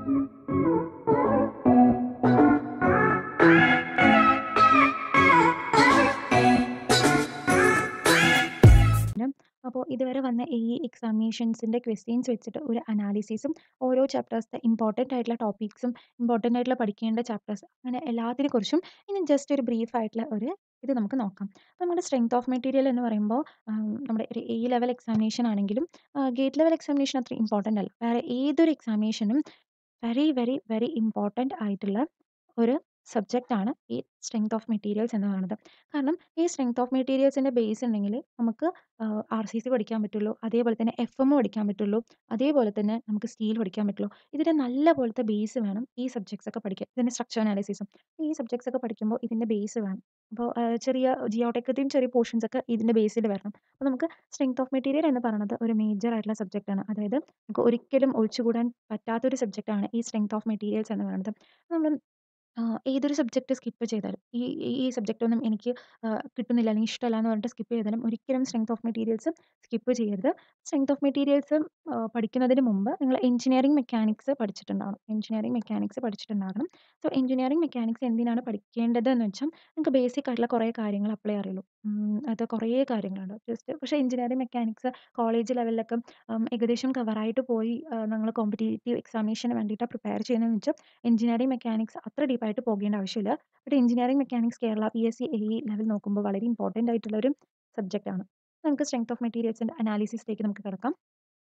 അപ്പോൾ ഇതുവരെ വന്ന ഈ എക്സാമിനേഷൻസിൻ്റെ ക്വസ്റ്റ്യൻസ് വെച്ചിട്ട് ഒരു അനാലിസിസും ഓരോ ചാപ്റ്റേഴ്സിലെ ഇമ്പോർട്ടൻ്റ് ആയിട്ടുള്ള ടോപ്പിക്സും ഇമ്പോർട്ടൻ്റ് ആയിട്ടുള്ള പഠിക്കേണ്ട ചാപ്റ്റേഴ്സ് അങ്ങനെ എല്ലാത്തിനെക്കുറിച്ചും ഇനി ജസ്റ്റ് ഒരു ബ്രീഫ് ആയിട്ടുള്ള ഒരു ഇത് നമുക്ക് നോക്കാം അപ്പോൾ നമ്മുടെ സ്ട്രെങ്ത് ഓഫ് മെറ്റീരിയൽ എന്ന് പറയുമ്പോൾ നമ്മുടെ ഒരു എ ലെവൽ എക്സാമിനേഷൻ ആണെങ്കിലും ഗേറ്റ് ലെവൽ എക്സാമിനേഷൻ അത്ര ഇമ്പോർട്ടൻ്റ് അല്ല വേറെ ഏതൊരു എക്സാമിനേഷനും വെരി വെരി വെരി ഇമ്പോർട്ടൻ്റ് ആയിട്ടുള്ള ഒരു സബ്ജക്റ്റ് ആണ് ഈ സ്ട്രെങ്ത് ഓഫ് മെറ്റീരിയൽസ് എന്ന് പറയുന്നത് കാരണം ഈ സ്ട്രെങ്ത് ഓഫ് മെറ്റീരിയൽസിൻ്റെ ബേസ് ഉണ്ടെങ്കിൽ നമുക്ക് ആർ സി സി പഠിക്കാൻ പറ്റുള്ളൂ അതേപോലെ തന്നെ എഫ് എം പഠിക്കാൻ പറ്റുള്ളൂ അതേപോലെ തന്നെ നമുക്ക് സ്റ്റീൽ പഠിക്കാൻ പറ്റുള്ളൂ ഇതിൻ്റെ നല്ല പോലത്തെ ബേസ് വേണം ഈ സബ്ജക്ട്സ് ഒക്കെ പഠിക്കാൻ ഇതിൻ്റെ സ്ട്രക്ചർ അനാലിസിസും ഈ സബ്ജക്ട്സ് ഒക്കെ പഠിക്കുമ്പോൾ ഇതിൻ്റെ ബേസ് വേണം അപ്പോൾ ചെറിയ ജിയോടെക്കത്തെയും ചെറിയ പോർഷൻസ് ഒക്കെ ഇതിൻ്റെ ബേസിൽ വരണം അപ്പോൾ നമുക്ക് സ്ട്രെങ്ത് ഓഫ് മെറ്റീരിയൽ എന്ന് പറയുന്നത് ഒരു മേജർ ആയിട്ടുള്ള സബ്ജക്റ്റ് ആണ് അതായത് നമുക്ക് ഒരിക്കലും ഒഴിച്ചുകൂടാൻ പറ്റാത്തൊരു സബ്ജക്റ്റ് ആണ് ഈ സ്ട്രെങ്ത് ഓഫ് മെറ്റീരിയൽസ് എന്ന് പറയുന്നത് നമ്മൾ ഏതൊരു സബ്ജക്റ്റ് സ്കിപ്പ് ചെയ്താലും ഈ ഈ സബ്ജക്റ്റ് ഒന്നും എനിക്ക് കിട്ടുന്നില്ല അല്ലെങ്കിൽ ഇഷ്ടമല്ല എന്ന് പറഞ്ഞിട്ട് സ്കിപ്പ് ചെയ്താലും ഒരിക്കലും സ്ട്രെങ്ത് ഓഫ് മെറ്റീരിയൽസ് സ്കിപ്പ് ചെയ്യരുത് സ്ട്രെങ്ത് ഓഫ് മെറ്റീരിയൽസ് പഠിക്കുന്നതിന് മുമ്പ് നിങ്ങൾ എഞ്ചിനീയറിംഗ് മെക്കാനിക്സ് പഠിച്ചിട്ടുണ്ടാവണം എഞ്ചിനീയറിംഗ് മെക്കാനിക്സ് പഠിച്ചിട്ടുണ്ടാകണം സോ എഞ്ചിനീയറിംഗ് മെക്കാനിക്സ് എന്തിനാണ് പഠിക്കേണ്ടത് എന്ന് വെച്ചാൽ നിങ്ങൾക്ക് ബേസിക് ആയിട്ടുള്ള കുറേ കാര്യങ്ങൾ അപ്ലൈ അറിയുള്ളൂ അത് കുറേ കാര്യങ്ങളുണ്ട് ജസ്റ്റ് പക്ഷേ എഞ്ചിനീയറിംഗ് മെക്കാനിക്സ് കോളേജ് ലെവലിലൊക്കെ ഏകദേശം കവറായിട്ട് പോയി നിങ്ങൾ കോമ്പറ്റേറ്റീവ് എക്സാമിനേഷന് വേണ്ടിയിട്ടാണ് പ്രിപ്പയർ ചെയ്യുന്നതെന്ന് വെച്ചാൽ എഞ്ചിനീയറിംഗ് മെക്കാനിക്സ് അത്ര ഡീപ്പായിട്ട് പോകേണ്ട ആവശ്യമില്ല but engineering mechanics Kerala P S C A level നോക്കുമ്പോൾ വളരെ ഇമ്പോർട്ടൻ്റ് ആയിട്ടുള്ള ഒരു സബ്ജക്റ്റ് ആണ് നമുക്ക് സ്ട്രെങ്ത് ഓഫ് മെറ്റീരിയൽസിൻ്റെ അനാലിസിസിലേക്ക് നമുക്ക് കിടക്കാം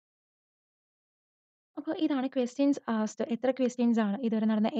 അപ്പോൾ ഇതാണ് ക്വസ്റ്റ്യൻസ് ആസ്ഡ് എത്ര ക്വസ്റ്റ്യൻസ് ആണ് ഇതുവരെ നടന്ന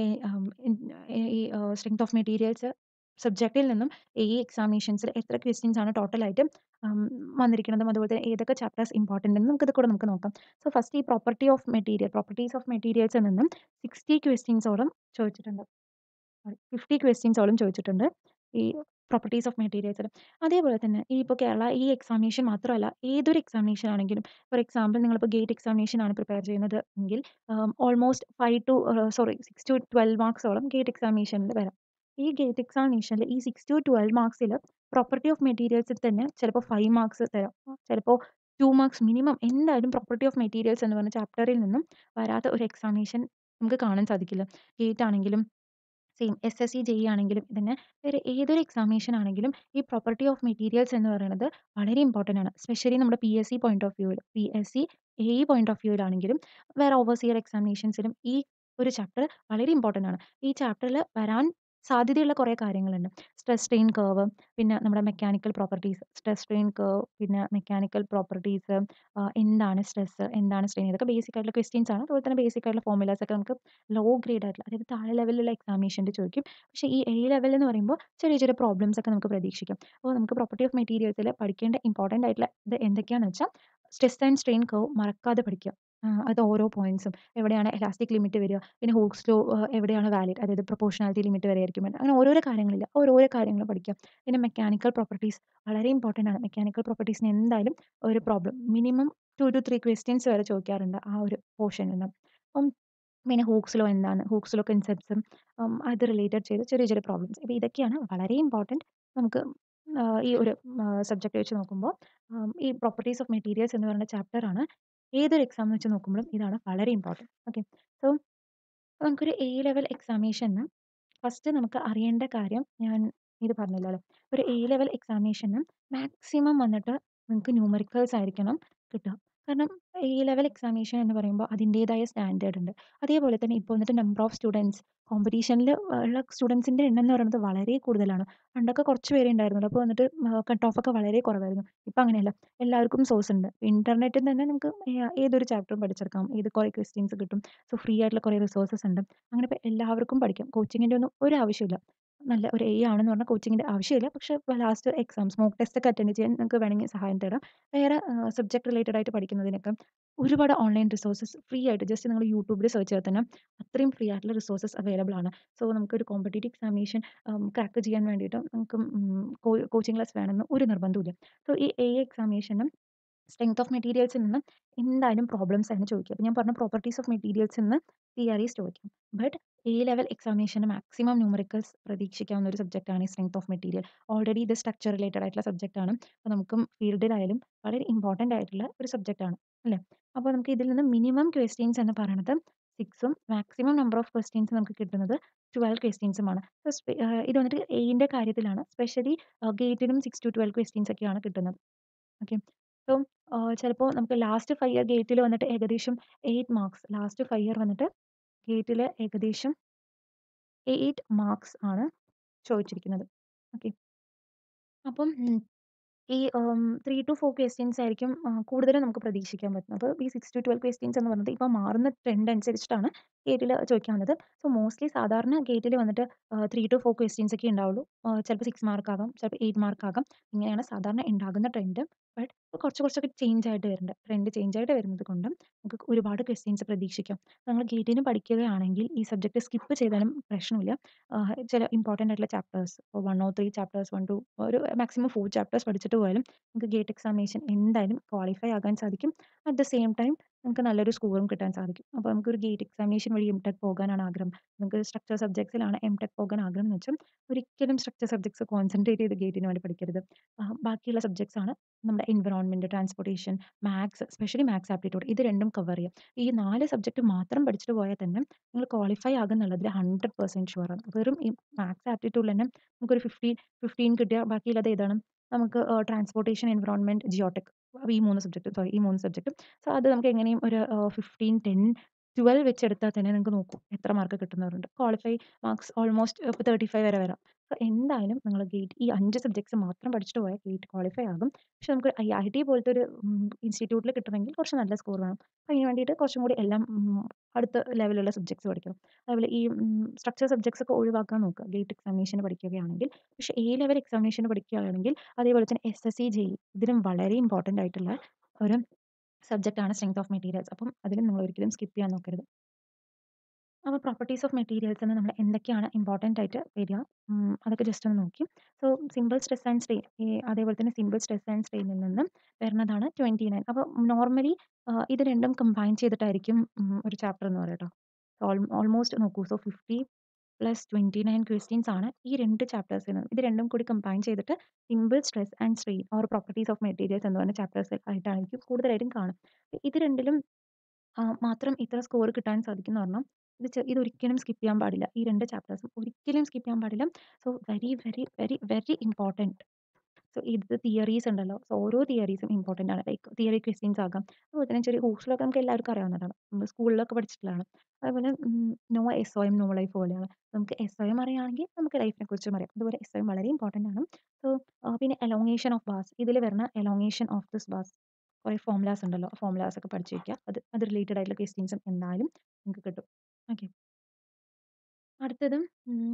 ഈ സ്ട്രെങ്ത് ഓഫ് മെറ്റീരിയൽസ് സബ്ജക്റ്റിൽ നിന്നും ഈ എക്സാമിനേഷൻസിൽ എത്ര ക്വസ്റ്റ്യൻസ് ആണ് ടോട്ടലായിട്ട് വന്നിരിക്കുന്നതും അതുപോലെ തന്നെ ഏതൊക്കെ ചാപ്റ്റേഴ്സ് ഇമ്പോർട്ടൻ്റ് എന്ന് നമുക്കിത് കൂടെ നമുക്ക് നോക്കാം സോ ഫസ്റ്റ് ഈ property of material properties of മെറ്റീരിയൽസിൽ നിന്നും സിക്സ്റ്റി ക്വസ്റ്റ്യൻസോളം ചോദിച്ചിട്ടുണ്ട് ഫിഫ്റ്റി ക്വസ്റ്റ്യൻസോളം ചോദിച്ചിട്ടുണ്ട് ഈ പ്രോപ്പർട്ടീസ് ഓഫ് മെറ്റീരിയൽസിൽ അതേപോലെ തന്നെ ഈ ഇപ്പോൾ കേരള ഈ എക്സാമിനേഷൻ മാത്രമല്ല ഏതൊരു എക്സാമിനേഷൻ ആണെങ്കിലും ഫോർ എക്സാമ്പിൾ നിങ്ങളിപ്പോൾ ഗേറ്റ് എക്സാമിനേഷൻ ആണ് പ്രിപ്പയർ ചെയ്യുന്നത് എങ്കിൽ almost five to sorry six to twelve മാർക്സോളം ഗേറ്റ് എക്സാമിനേഷനിൽ വരാം ഈ ഗേറ്റ് എക്സാമിനേഷനിൽ ഈ സിക്സ് ടു ട്വൽവ് മാർക്സിൽ പ്രോപ്പർട്ടി ഓഫ് മെറ്റീരിയൽസിൽ തന്നെ ചിലപ്പോൾ ഫൈവ് മാർക്സ് തരാം ചിലപ്പോൾ ടു മാർക്സ് മിനിമം എന്തായാലും പ്രോപ്പർട്ടി ഓഫ് മെറ്റീരിയൽസ് എന്ന് പറഞ്ഞ ചാപ്റ്ററിൽ നിന്നും വരാത്ത ഒരു എക്സാമിനേഷൻ നമുക്ക് കാണാൻ സാധിക്കില്ല ഗേറ്റ് ആണെങ്കിലും same S S C J ആണെങ്കിലും തന്നെ വേറെ ഏതൊരു എക്സാമിനേഷൻ ആണെങ്കിലും ഈ പ്രോപ്പർട്ടി ഓഫ് മെറ്റീരിയൽസ് എന്ന് പറയുന്നത് വളരെ ഇമ്പോർട്ടൻ്റ് ആണ് സ്പെഷ്യലി നമ്മുടെ P S C point of വ്യൂവിൽ P S C A E point of വ്യൂവിലാണെങ്കിലും വേറെ ഓവർസിയർ എക്സാമിനേഷൻസിലും ഈ ഒരു ചാപ്റ്റർ വളരെ ഇമ്പോർട്ടൻ്റ് ആണ് ഈ ചാപ്റ്ററിൽ വരാൻ സാധ്യതയുള്ള കുറേ കാര്യങ്ങളുണ്ട് സ്ട്രെസ് സ്ട്രെയിൻ കർവ് പിന്നെ നമ്മുടെ mechanical properties stress strain curve പിന്നെ മെക്കാനിക്കൽ പ്രോപ്പർട്ടീസ് എന്താണ് സ്ട്രെസ് എന്താണ് സ്ട്രെയിൻ ഇതൊക്കെ ബേസിക് ആയിട്ടുള്ള ക്വസ്റ്റ്യൻസ് ആണ് അതുപോലെ തന്നെ ബേസിക് ആയിട്ടുള്ള ഫോർമുലാസ് ഒക്കെ നമുക്ക് ലോ ഗ്രേഡ് ആയിട്ടുള്ള അതായത് താഴെ ലെവലിലുള്ള എക്സാമിനേഷൻ്റെ ചോദിക്കും പക്ഷേ ഈ എ ലെവൽ എന്ന് പറയുമ്പോൾ ചെറിയ ചെറിയ പ്രോബ്ലംസ് ഒക്കെ നമുക്ക് പ്രതീക്ഷിക്കാം അപ്പോൾ നമുക്ക് പ്രോപ്പർട്ടി ഓഫ് മെറ്റീരിയൽസിൽ പഠിക്കേണ്ട ഇമ്പോർട്ടൻ്റ് ആയിട്ടുള്ള ഇത് എന്തൊക്കെയാണെന്ന് വെച്ചാൽ സ്ട്രെസ് ആൻഡ് സ്ട്രെയിൻ കർവ് മറക്കാതെ പഠിക്കുക അത് ഓരോ പോയിന്റ്സും എവിടെയാണ് എലാസ്റ്റിക് ലിമിറ്റ് വരിക പിന്നെ ഹൂക്സ് ലോ എവിടെയാണ് വാലിഡ് അതായത് പ്രൊപ്പോർഷണാലിറ്റി ലിമിറ്റ് വരെ ആയിരിക്കും അങ്ങനെ ഓരോരോ കാര്യങ്ങളില്ല ഓരോരോ കാര്യങ്ങൾ പഠിക്കുക പിന്നെ മെക്കാനിക്കൽ പ്രോപ്പർട്ടീസ് വളരെ ഇമ്പോർട്ടൻ്റ് ആണ് മെക്കാനിക്കൽ പ്രോപ്പർട്ടീസിന് എന്തായാലും ഒരു problem minimum two two three questions വരെ ചോദിക്കാറുണ്ട് ആ ഒരു പോർഷനിൽ നിന്ന് അപ്പം പിന്നെ ഹൂക്സ് ലോ എന്താണ് ഹൂക്സ് ലോ കൺസെപ്റ്റ്സും അത് റിലേറ്റഡ് ചെയ്ത് ചെറിയ ചെറിയ പ്രോബ്ലംസ് അപ്പോൾ ഇതൊക്കെയാണ് വളരെ ഇമ്പോർട്ടൻറ്റ് നമുക്ക് ഈ ഒരു സബ്ജക്റ്റ് വെച്ച് നോക്കുമ്പോൾ ഈ പ്രോപ്പർട്ടീസ് ഓഫ് മെറ്റീരിയൽസ് എന്ന് പറയുന്ന ചാപ്റ്ററാണ് ഏതൊരു എക്സാം വെച്ച് നോക്കുമ്പോഴും ഇതാണ് വളരെ ഇമ്പോർട്ടൻറ്റ് ഓക്കെ സോ നമുക്കൊരു എ ലെവൽ എക്സാമിനേഷന് ഫസ്റ്റ് നമുക്ക് അറിയേണ്ട കാര്യം ഞാൻ ഇത് പറഞ്ഞല്ലോ ഒരു എ ലെവൽ എക്സാമിനേഷന് മാക്സിമം വന്നിട്ട് നിങ്ങൾക്ക് ന്യൂമറിക്കൽസ് ആയിരിക്കണം കിട്ടുക കാരണം എ ലെവൽ എക്സാമിനേഷൻ എന്ന് പറയുമ്പോൾ അതിൻ്റേതായ സ്റ്റാൻഡേർഡ് ഉണ്ട് അതേപോലെ തന്നെ ഇപ്പോൾ വന്നിട്ട് നമ്പർ ഓഫ് സ്റ്റുഡൻസ് കോമ്പറ്റീഷനിൽ ഉള്ള സ്റ്റുഡൻസിൻ്റെ എണ്ണം എന്ന് പറയുന്നത് വളരെ കൂടുതലാണ് പണ്ടൊക്കെ കുറച്ച് പേരേ ഉണ്ടായിരുന്നുള്ളൂ അപ്പോൾ വന്നിട്ട് കട്ട് ഓഫ് ഒക്കെ വളരെ കുറവായിരുന്നു ഇപ്പോൾ അങ്ങനെയല്ല എല്ലാവർക്കും സോഴ്സ് ഉണ്ട് ഇൻ്റർനെറ്റിൽ തന്നെ നമുക്ക് ഏതൊരു ചാപ്റ്ററും പഠിച്ചെടുക്കാം ഏത് കുറേ ക്വസ്റ്റ്യൻസ് കിട്ടും സോ ഫ്രീ ആയിട്ടുള്ള കുറേ റിസോഴ്സസ് ഉണ്ട് അങ്ങനെ ഇപ്പോൾ എല്ലാവർക്കും പഠിക്കാം കോച്ചിങ്ങിൻ്റെ ഒന്നും ഒരു ആവശ്യമില്ല നല്ല ഒരു എ ആണെന്ന് പറഞ്ഞാൽ കോച്ചിങ്ങിൻ്റെ ആവശ്യമില്ല പക്ഷേ ലാസ്റ്റ് എക്സാംസ് മോക്ക് ടെസ്റ്റ് ഒക്കെ അറ്റൻഡ് ചെയ്യാൻ നിങ്ങൾക്ക് വേണമെങ്കിൽ സഹായം തേടാം വേറെ സബ്ജക്ട് റിലേറ്റഡ് ആയിട്ട് പഠിക്കുന്നതിനൊക്കെ ഒരുപാട് ഓൺലൈൻ റിസോഴ്സസ് ഫ്രീ ആയിട്ട് ജസ്റ്റ് നിങ്ങൾ യൂട്യൂബിൽ സെർച്ച് ചെയ്താൽ തന്നെ അത്രയും ഫ്രീ ആയിട്ടുള്ള റിസോഴ്സസ് അവൈലബിൾ ആണ് സോ നമുക്കൊരു കോമ്പറ്റേറ്റീവ് എക്സാമിനേഷൻ ക്രാക്ക് ചെയ്യാൻ വേണ്ടിയിട്ട് നമുക്ക് കോച്ചിങ് ക്ലാസ് വേണമെന്ന് ഒരു നിർബന്ധമില്ല സോ ഈ എ എക്സാമിനേഷനും സ്ട്രെങ്ത് ഓഫ് മെറ്റീരിയൽസിൽ നിന്ന് എന്തായാലും പ്രോബ്ലംസ് ആണ് ചോദിക്കുക അപ്പോൾ ഞാൻ പറഞ്ഞ പ്രോപ്പർട്ടീസ് ഓഫ് മെറ്റീരിയൽസിൽ നിന്ന് തിയറീസ് ചോദിക്കും ബട്ട് എ ലെവൽ എക്സാമിനേഷന് മാക്സിമം ന്യൂമറിക്കൽസ് പ്രതീക്ഷിക്കാവുന്ന ഒരു സബ്ജക്റ്റാണ് ഈ സ്ട്രെങ്ത് ഓഫ് മെറ്റീരിയൽ ഓൾറെഡി ഇത് സ്ട്രക്ചർ റിലേറ്റഡ് ആയിട്ടുള്ള സബ്ജക്റ്റാണ് അപ്പോൾ നമുക്കും ഫീൽഡിലായാലും വളരെ ഇമ്പോർട്ടൻ്റ് ആയിട്ടുള്ള ഒരു സബ്ജക്റ്റാണ് അല്ലേ അപ്പോൾ നമുക്ക് ഇതിൽ നിന്ന് മിനിമം ക്വസ്റ്റ്യൻസ് എന്ന് പറയുന്നത് 6ഉം മാക്സിമം നമ്പർ ഓഫ് ക്വസ്റ്റ്യൻസ് നമുക്ക് കിട്ടുന്നത് 12 ക്വസ്റ്റ്യൻസുമാണ്. സോ സ്പെ ആഹ് ഇത് വന്നിട്ട് എയിൻ്റെ കാര്യത്തിലാണ്. സ്പെഷ്യലി ആഹ് ഗേറ്റിനും 6-12 ക്വസ്റ്റ്യൻസ് ഒക്കെയാണ് കിട്ടുന്നത്. ഓക്കെ. സോ ആഹ് ചിലപ്പോൾ നമുക്ക് ലാസ്റ്റ് 5 ഇയർ ഗേറ്റിൽ വന്നിട്ട് ഏകദേശം 8 മാർക്സ് ലാസ്റ്റ് 5 ഇയർ വന്നിട്ട് ഗേറ്റിൽ ഏകദേശം 8 മാർക്സ് ആണ് ചോദിച്ചിരിക്കുന്നത്. ഓക്കെ. അപ്പം ഉം ഈ ഉം 3-4 ക്വസ്റ്റ്യൻസ് ആയിരിക്കും ആഹ് കൂടുതലും നമുക്ക് പ്രതീക്ഷിക്കാൻ പറ്റുന്നത്. അപ്പോൾ ഈ 6-12 ക്വസ്റ്റ്യൻസ് എന്ന് പറയുന്നത് ഇപ്പോൾ മാറുന്ന ട്രെൻഡ് അനുസരിച്ചിട്ടാണ് ഗേറ്റിൽ ചോദിക്കാൻ വന്നത്. സോ മോസ്റ്റ്ലി സാധാരണ ഗേറ്റിൽ വന്നിട്ട് ആഹ് 3-4 ക്വസ്റ്റ്യൻസ് ഒക്കെ ഉണ്ടാവുള്ളൂ. ആഹ് ചിലപ്പോൾ 6 മാർക്ക് ആകാം, ചിലപ്പോൾ 8 മാർക്ക് ആകാം. ഇങ്ങനെയാണ് സാധാരണ ഉണ്ടാകുന്ന ട്രെൻഡ്. ബട്ട് കുറച്ച് കുറച്ചൊക്കെ ചേഞ്ച് ആയിട്ട് വരുന്നുണ്ട്. ട്രെൻഡ് ചേഞ്ച് ആയിട്ട് വരുന്നത് കൊണ്ട് നമുക്ക് ഒരുപാട് ക്വസ്റ്റ്യൻസ് പ്രതീക്ഷിക്കാം. നമ്മൾ ഗേറ്റിന് പഠിക്കുകയാണെങ്കിൽ ഈ സബ്ജക്റ്റ് സ്കിപ്പ് ചെയ്താലും പ്രശ്നമില്ല. ആഹ് ചില ഇമ്പോർട്ടന്റ് ആയിട്ടുള്ള ചാപ്റ്റേഴ്സ് ഇപ്പോൾ 1 ഓർ 3 ചാപ്റ്റേഴ്സ് 1, 2 ഒരു മാക്സിമം 4 ചാപ്റ്റേഴ്സ് പഠിച്ചിട്ട് പോയാലും നമുക്ക് ഗേറ്റ് എക്സാമിനേഷൻ എന്തായാലും ക്വാളിഫൈ ആകാൻ സാധിക്കും. അറ്റ് ദ സെയിം ടൈം നമുക്ക് നല്ലൊരു സ്കോറും കിട്ടാൻ സാധിക്കും. അപ്പോൾ നമുക്കൊരു ഗേറ്റ് എക്സാമിനേഷൻ വഴി എംടെക് പോകാനാണ് ആഗ്രഹം. നമുക്ക് സ്ട്രക്ചർ സബ്ജക്ട്സിലാണ് എംടെക് പോകാൻ ആഗ്രഹം എന്ന് വെച്ചാൽ ഒരിക്കലും സ്ട്രക്ചർ സബ്ജക്ട്സ് കോൺസെൻട്രേറ്റ് ചെയ്ത് ഗേറ്റിന് വേണ്ടി പഠിക്കരുത്. ആഹ് ബാക്കിയുള്ള സബ്ജക്ട്സ് ആണ് നമ്മുടെ environment, transportation, maths specially maths aptitude ഇത് രണ്ടും കവർ ചെയ്യുക. ഈ 4 സബ്ജക്ട് മാത്രം പഠിച്ചിട്ട് പോയാൽ തന്നെ നിങ്ങൾ ക്വാളിഫൈ ആകും എന്നുള്ളതിൽ 100% ഷുവർ ആണ്. വെറും ഈ മാത്സ് ആപ്റ്റിറ്റ്യൂഡിൽ തന്നെ നമുക്കൊരു 15 15 കിട്ടിയാൽ ബാക്കിയുള്ളത് ഏതാണ്? നമുക്ക് ആഹ് ട്രാൻസ്പോർട്ടേഷൻ, എൻവയോൺമെന്റ്, ജിയോടെക് ഈ 3 സബ്ജക്ട് സോറി ഈ 3 സബ്ജക്റ്റും. സോ അത് നമുക്ക് എങ്ങനെയും ഒരു ആഹ് 15, 10, 12 വെച്ചെടുത്താൽ തന്നെ നിങ്ങൾക്ക് നോക്കൂ എത്ര മാർക്ക് കിട്ടുന്നവരുണ്ട്. ക്വാളിഫൈ മാർക്സ് ഓൾമോസ്റ്റ് ഇപ്പോൾ 35 വരെ വരാം. സോ എന്തായാലും നിങ്ങൾ ഗേറ്റ് ഈ 5 സബ്ജക്ട്സ് മാത്രം പഠിച്ചിട്ട് പോയാൽ ഗേറ്റ് ക്വാളിഫൈ ആകും. പക്ഷെ നമുക്ക് ഐഐടി പോലത്തെ ഒരു ഉം ഇൻസ്റ്റിറ്റ്യൂട്ടിൽ കിട്ടണമെങ്കിൽ കുറച്ച് നല്ല സ്കോർ വേണം. അപ്പോൾ അതിന് വേണ്ടിയിട്ട് കുറച്ചും കൂടി എല്ലാം ഉം അടുത്ത ലെവലുള്ള സബ്ജക്ട്സ് പഠിക്കണം. അതുപോലെ ഈ ഉം സ്ട്രക്ചർ സബ്ജക്ട്സ് ഒക്കെ ഒഴിവാക്കാൻ നോക്കുക ഗേറ്റ് എക്സാമിനേഷന് പഠിക്കുകയാണെങ്കിൽ. പക്ഷേ എ ലെവൽ എക്സാമിനേഷന് പഠിക്കുകയാണെങ്കിൽ അതേപോലെ തന്നെ എസ്എസ്സി, ജെഇഇ ഇതിലും വളരെ ഇമ്പോർട്ടന്റ് ആയിട്ടുള്ള ഒരു സബ്ജക്റ്റ് ആണ് സ്ട്രെങ്ത് ഓഫ് മെറ്റീരിയൽസ്. അപ്പം അതിലും നിങ്ങൾ ഒരിക്കലും സ്കിപ്പ് ചെയ്യാൻ നോക്കരുത്. അപ്പോൾ പ്രോപ്പർട്ടീസ് ഓഫ് മെറ്റീരിയൽസിന് നമ്മൾ എന്തൊക്കെയാണ് ഇമ്പോർട്ടന്റ് ആയിട്ട് വരിക ഉം അതൊക്കെ ജസ്റ്റ് ഒന്ന് നോക്കി. So simple stress and strain ഈ അതേപോലെ തന്നെ സിമ്പിൾ സ്ട്രെസ് ആൻഡ് സ്ട്രെയിനിൽ നിന്നും വരുന്നതാണ് 29 അപ്പോൾ നോർമലി ആഹ് ഇത് രണ്ടും കമ്പൈൻ ചെയ്തിട്ടായിരിക്കും ഉം ഒരു ചാപ്റ്റർ എന്ന് പറയുക ട്ടോ. ഓൾ ഓൾമോസ്റ്റ് നോക്കൂ സോ 50 പ്ലസ് 29 ക്വസ്റ്റ്യൻസ് ആണ് ഈ 2 ചാപ്റ്റേഴ്സിനും. ഇത് രണ്ടും കൂടി കമ്പൈൻ ചെയ്തിട്ട് simple stress and strain or properties of materials എന്ന് പറയുന്ന ചാപ്റ്റേഴ്സ് ആയിട്ടായിരിക്കും കൂടുതലായിട്ടും കാണും. ഇത് രണ്ടിലും ആഹ് മാത്രം ഇത്ര സ്കോർ കിട്ടാൻ സാധിക്കും എന്ന് പറഞ്ഞാൽ ഇത് ചെ ഇതൊരിക്കലും സ്കിപ്പ് ചെയ്യാൻ പാടില്ല. ഈ 2 ചാപ്റ്റേഴ്സും ഒരിക്കലും സ്കിപ്പ് ചെയ്യാൻ പാടില്ല. So very very very very important. So ഇത് തിയറീസ് ഉണ്ടല്ലോ സോ ഓരോ തിയറീസും ഇമ്പോർട്ടന്റ് ആണ്. ലൈക്ക് തിയറി ക്വസ്റ്റ്യൻസ് ആകാം. അതുപോലെ തന്നെ ചെറിയ ഹോസ്റ്റലൊക്കെ നമുക്ക് എല്ലാവർക്കും അറിയാവുന്നതാണ്. നമ്മൾ സ്കൂളിലൊക്കെ പഠിച്ചിട്ടുള്ളതാണ്. അതുപോലെ ഉം നോ എസ്ഒഎം നോ ലൈഫ് പോലെയാണ്. നമുക്ക് എസ്ഒഎം അറിയാമെങ്കിൽ നമുക്ക് ലൈഫിനെ കുറിച്ചും അറിയാം. അതുപോലെ എസ്ഒഎം വളരെ ഇമ്പോർട്ടന്റ് ആണ്. സോ പിന്നെ എലോങ്ങേഷൻ ഓഫ് ബാർസ് ഇതിൽ വരുന്ന എലോങ്ങേഷൻ ഓഫ് ദിസ് ബാർസ് കുറേ ഫോർമുലാസ് ഉണ്ടല്ലോ. ആ ഫോർമുലാസ് ഒക്കെ പഠിച്ച് വയ്ക്കുക. അത് അത് റിലേറ്റഡ് ആയിട്ടുള്ള ക്വസ്റ്റ്യൻസും എന്തായാലും നിങ്ങൾക്ക് കിട്ടും. ഓക്കെ. അടുത്തത് ഉം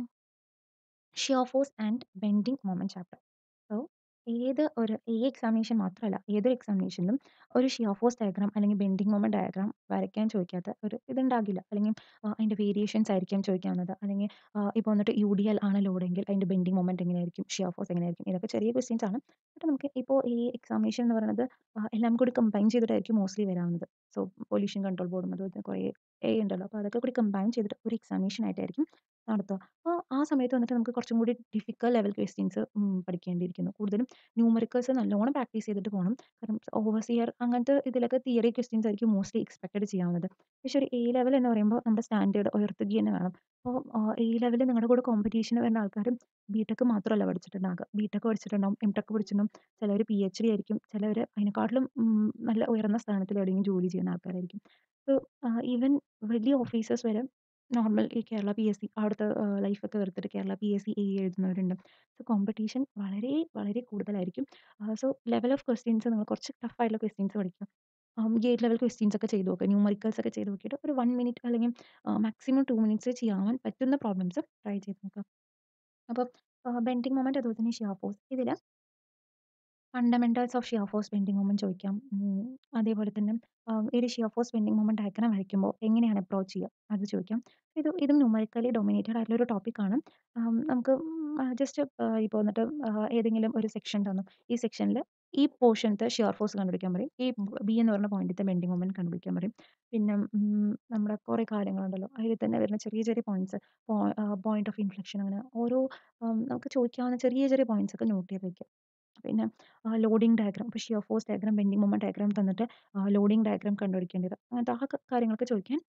shear force and bending moment chapter. So ഏത് ഒരു ഈ എക്സാമിനേഷൻ മാത്രമല്ല ഏതൊരു എക്സാമിനേഷനിലും ഒരു ഷിയർ ഫോഴ്സ് ഡയഗ്രാം അല്ലെങ്കിൽ ബെൻഡിങ് മൊമെന്റ് ഡയഗ്രാം വരയ്ക്കാൻ ചോദിക്കാത്ത ഒരു ഇതുണ്ടാകില്ല. അല്ലെങ്കിൽ ആഹ് അതിന്റെ വേരിയേഷൻസ് ആയിരിക്കും ചോദിക്കാവുന്നത്. അല്ലെങ്കിൽ ആഹ് ഇപ്പോൾ വന്നിട്ട് യുഡിഎൽ ആണ് ലോഡെങ്കിൽ അതിന്റെ ബെൻഡിങ് മൊമെന്റ് എങ്ങനെയായിരിക്കും? ഷിയർ ഫോഴ്സ് എങ്ങനെയായിരിക്കും? ഇതൊക്കെ ചെറിയ ക്വസ്റ്റ്യൻസ് ആണ്. ബട്ട് നമുക്ക് ഇപ്പോൾ ഈ എക്സാമിനേഷൻ എന്ന് പറയുന്നത് ആഹ് എല്ലാം കൂടി കമ്പൈൻ ചെയ്തിട്ടായിരിക്കും മോസ്റ്റ്ലി വരാവുന്നത്. സോ പൊല്യൂഷൻ കൺട്രോൾ ബോർഡും അതുപോലെ തന്നെ കുറേ എ ഉണ്ടല്ലോ. അപ്പോൾ അതൊക്കെ കൂടി കമ്പൈൻ ചെയ്തിട്ട് ഒരു എക്സാമിനേഷൻ ആയിട്ടായിരിക്കും നടത്തുക. അപ്പോൾ ആ സമയത്ത് വന്നിട്ട് നമുക്ക് കുറച്ചും കൂടി ഡിഫിക്കൽട്ട് ലെവൽ ക്വസ്റ്റ്യൻസ് ഉം പഠിക്കേണ്ടിയിരിക്കുന്നു. കൂടുതലും ന്യൂമറിക്കൽസ് നല്ലോണം പ്രാക്ടീസ് ചെയ്തിട്ട് പോണം. കാരണം ഓവർസിയർ അങ്ങനത്തെ ഇതിലൊക്കെ തിയറി ക്വസ്റ്റ്യൻസ് ആയിരിക്കും മോസ്റ്റ്ലി എക്സ്പെക്ടഡ് ചെയ്യാവുന്നത്. പക്ഷേ ഒരു എ ലെവൽ എന്ന് പറയുമ്പോൾ നമ്മുടെ സ്റ്റാൻഡേർഡ് ഉയർത്തുക തന്നെ വേണം. അപ്പോൾ ആഹ് എ ലെവലിൽ നിങ്ങളുടെ കൂടെ കോമ്പറ്റീഷന് വരുന്ന ആൾക്കാരും ബിടെക് മാത്രമല്ല പഠിച്ചിട്ടുണ്ടാകുക. ബിടെക് പഠിച്ചിട്ടുണ്ടാവും, എംടെക് പഠിച്ചിട്ടുണ്ടാവും, ചിലവർ പിഎച്ച്ഡി ആയിരിക്കും, ചിലവർ അതിനെക്കാട്ടിലും ഉം നല്ല ഉയർന്ന സ്ഥാനത്തിൽ എവിടെയെങ്കിലും ജോലി ചെയ്യുന്ന ആൾക്കാരായിരിക്കും. സോ ആഹ് ഈവൻ വലിയ ഓഫീസേഴ്സ് വരെ നോർമൽ ഈ കേരള പിഎസ്സി അവിടുത്തെ ആഹ് ലൈഫൊക്കെ വെറുത്തിട്ട് കേരള പിഎസ്സി എ എഴുതുന്നവരുണ്ട്. സോ കോമ്പറ്റീഷൻ വളരെ വളരെ കൂടുതലായിരിക്കും. ആഹ് സോ ലെവൽ ഓഫ് ക്വസ്റ്റ്യൻസ് നിങ്ങൾ കുറച്ച് ടഫ് ആയിട്ടുള്ള ക്വസ്റ്റ്യൻസ് പഠിക്കുക. ആഹ് ഗേറ്റ് ലെവൽ ക്വസ്റ്റ്യൻസ് ഒക്കെ ചെയ്ത് നോക്കുക. ന്യൂമറിക്കൽസ് ഒക്കെ ചെയ്ത് നോക്കിയിട്ട് ഒരു 1 മിനിറ്റ് അല്ലെങ്കിൽ ആഹ് മാക്സിമം 2 മിനിറ്റ്സ് ചെയ്യാൻ പറ്റുന്ന പ്രോബ്ലംസ് ട്രൈ ചെയ്ത് നോക്കുക. അപ്പോൾ ആഹ് ബെൻഡിങ് മൊമെന്റ് അതുപോലെ തന്നെ ഷിയർ ഫോഴ്സ് ഇതിൽ fundamentals of shear force bending moment ചോദിക്കാം. ഉം അതേപോലെ തന്നെ ആഹ് ഒരു shear force bending moment diagram വരയ്ക്കുമ്പോൾ എങ്ങനെയാണ് അപ്രോച്ച് ചെയ്യുക? അത് ചോദിക്കാം. ഇത് ഇതും ന്യൂമറിക്കലി ഡൊമിനേറ്റഡ് ആയിട്ടുള്ള ഒരു ടോപ്പിക് ആണ്. ആഹ് നമുക്ക് ജസ്റ്റ് ആഹ് ഇപ്പോൾ വന്നിട്ട് ആഹ് ഏതെങ്കിലും ഒരു സെക്ഷൻ തന്നു. ഈ സെക്ഷനിൽ ഈ പോർഷനത്തെ ഷിയർ ഫോഴ്സ് കണ്ടുപിടിക്കാൻ പറയും. ഈ ബി എന്ന് പറയുന്ന പോയിന്റിലത്തെ ബെൻഡിങ് മൊമെന്റ് കണ്ടുപിടിക്കാൻ പറയും. പിന്നെ ഉം നമ്മുടെ കുറേ കാര്യങ്ങളുണ്ടല്ലോ. അതിൽ തന്നെ വരുന്ന ചെറിയ ചെറിയ പോയിന്റ്സ് പോ ആഹ് പോയിന്റ് ഓഫ് ഇൻഫ്ലക്ഷൻ അങ്ങനെ ഓരോ ആഹ് നമുക്ക് ചോദിക്കാവുന്ന ചെറിയ ചെറിയ പോയിന്റ്സ് ഒക്കെ നോട്ട് ചെയ്ത് വയ്ക്കുക. പിന്നെ ആഹ് ലോഡിംഗ് ഡയഗ്രാം ഇപ്പോൾ shear force diagram bending moment diagram തന്നിട്ട് ആഹ് ലോഡിംഗ് ഡയഗ്രാം കണ്ടുപിടിക്കേണ്ടത്. അങ്ങനത്തെ ആ കാര്യങ്ങളൊക്കെ ചോദിക്കാൻ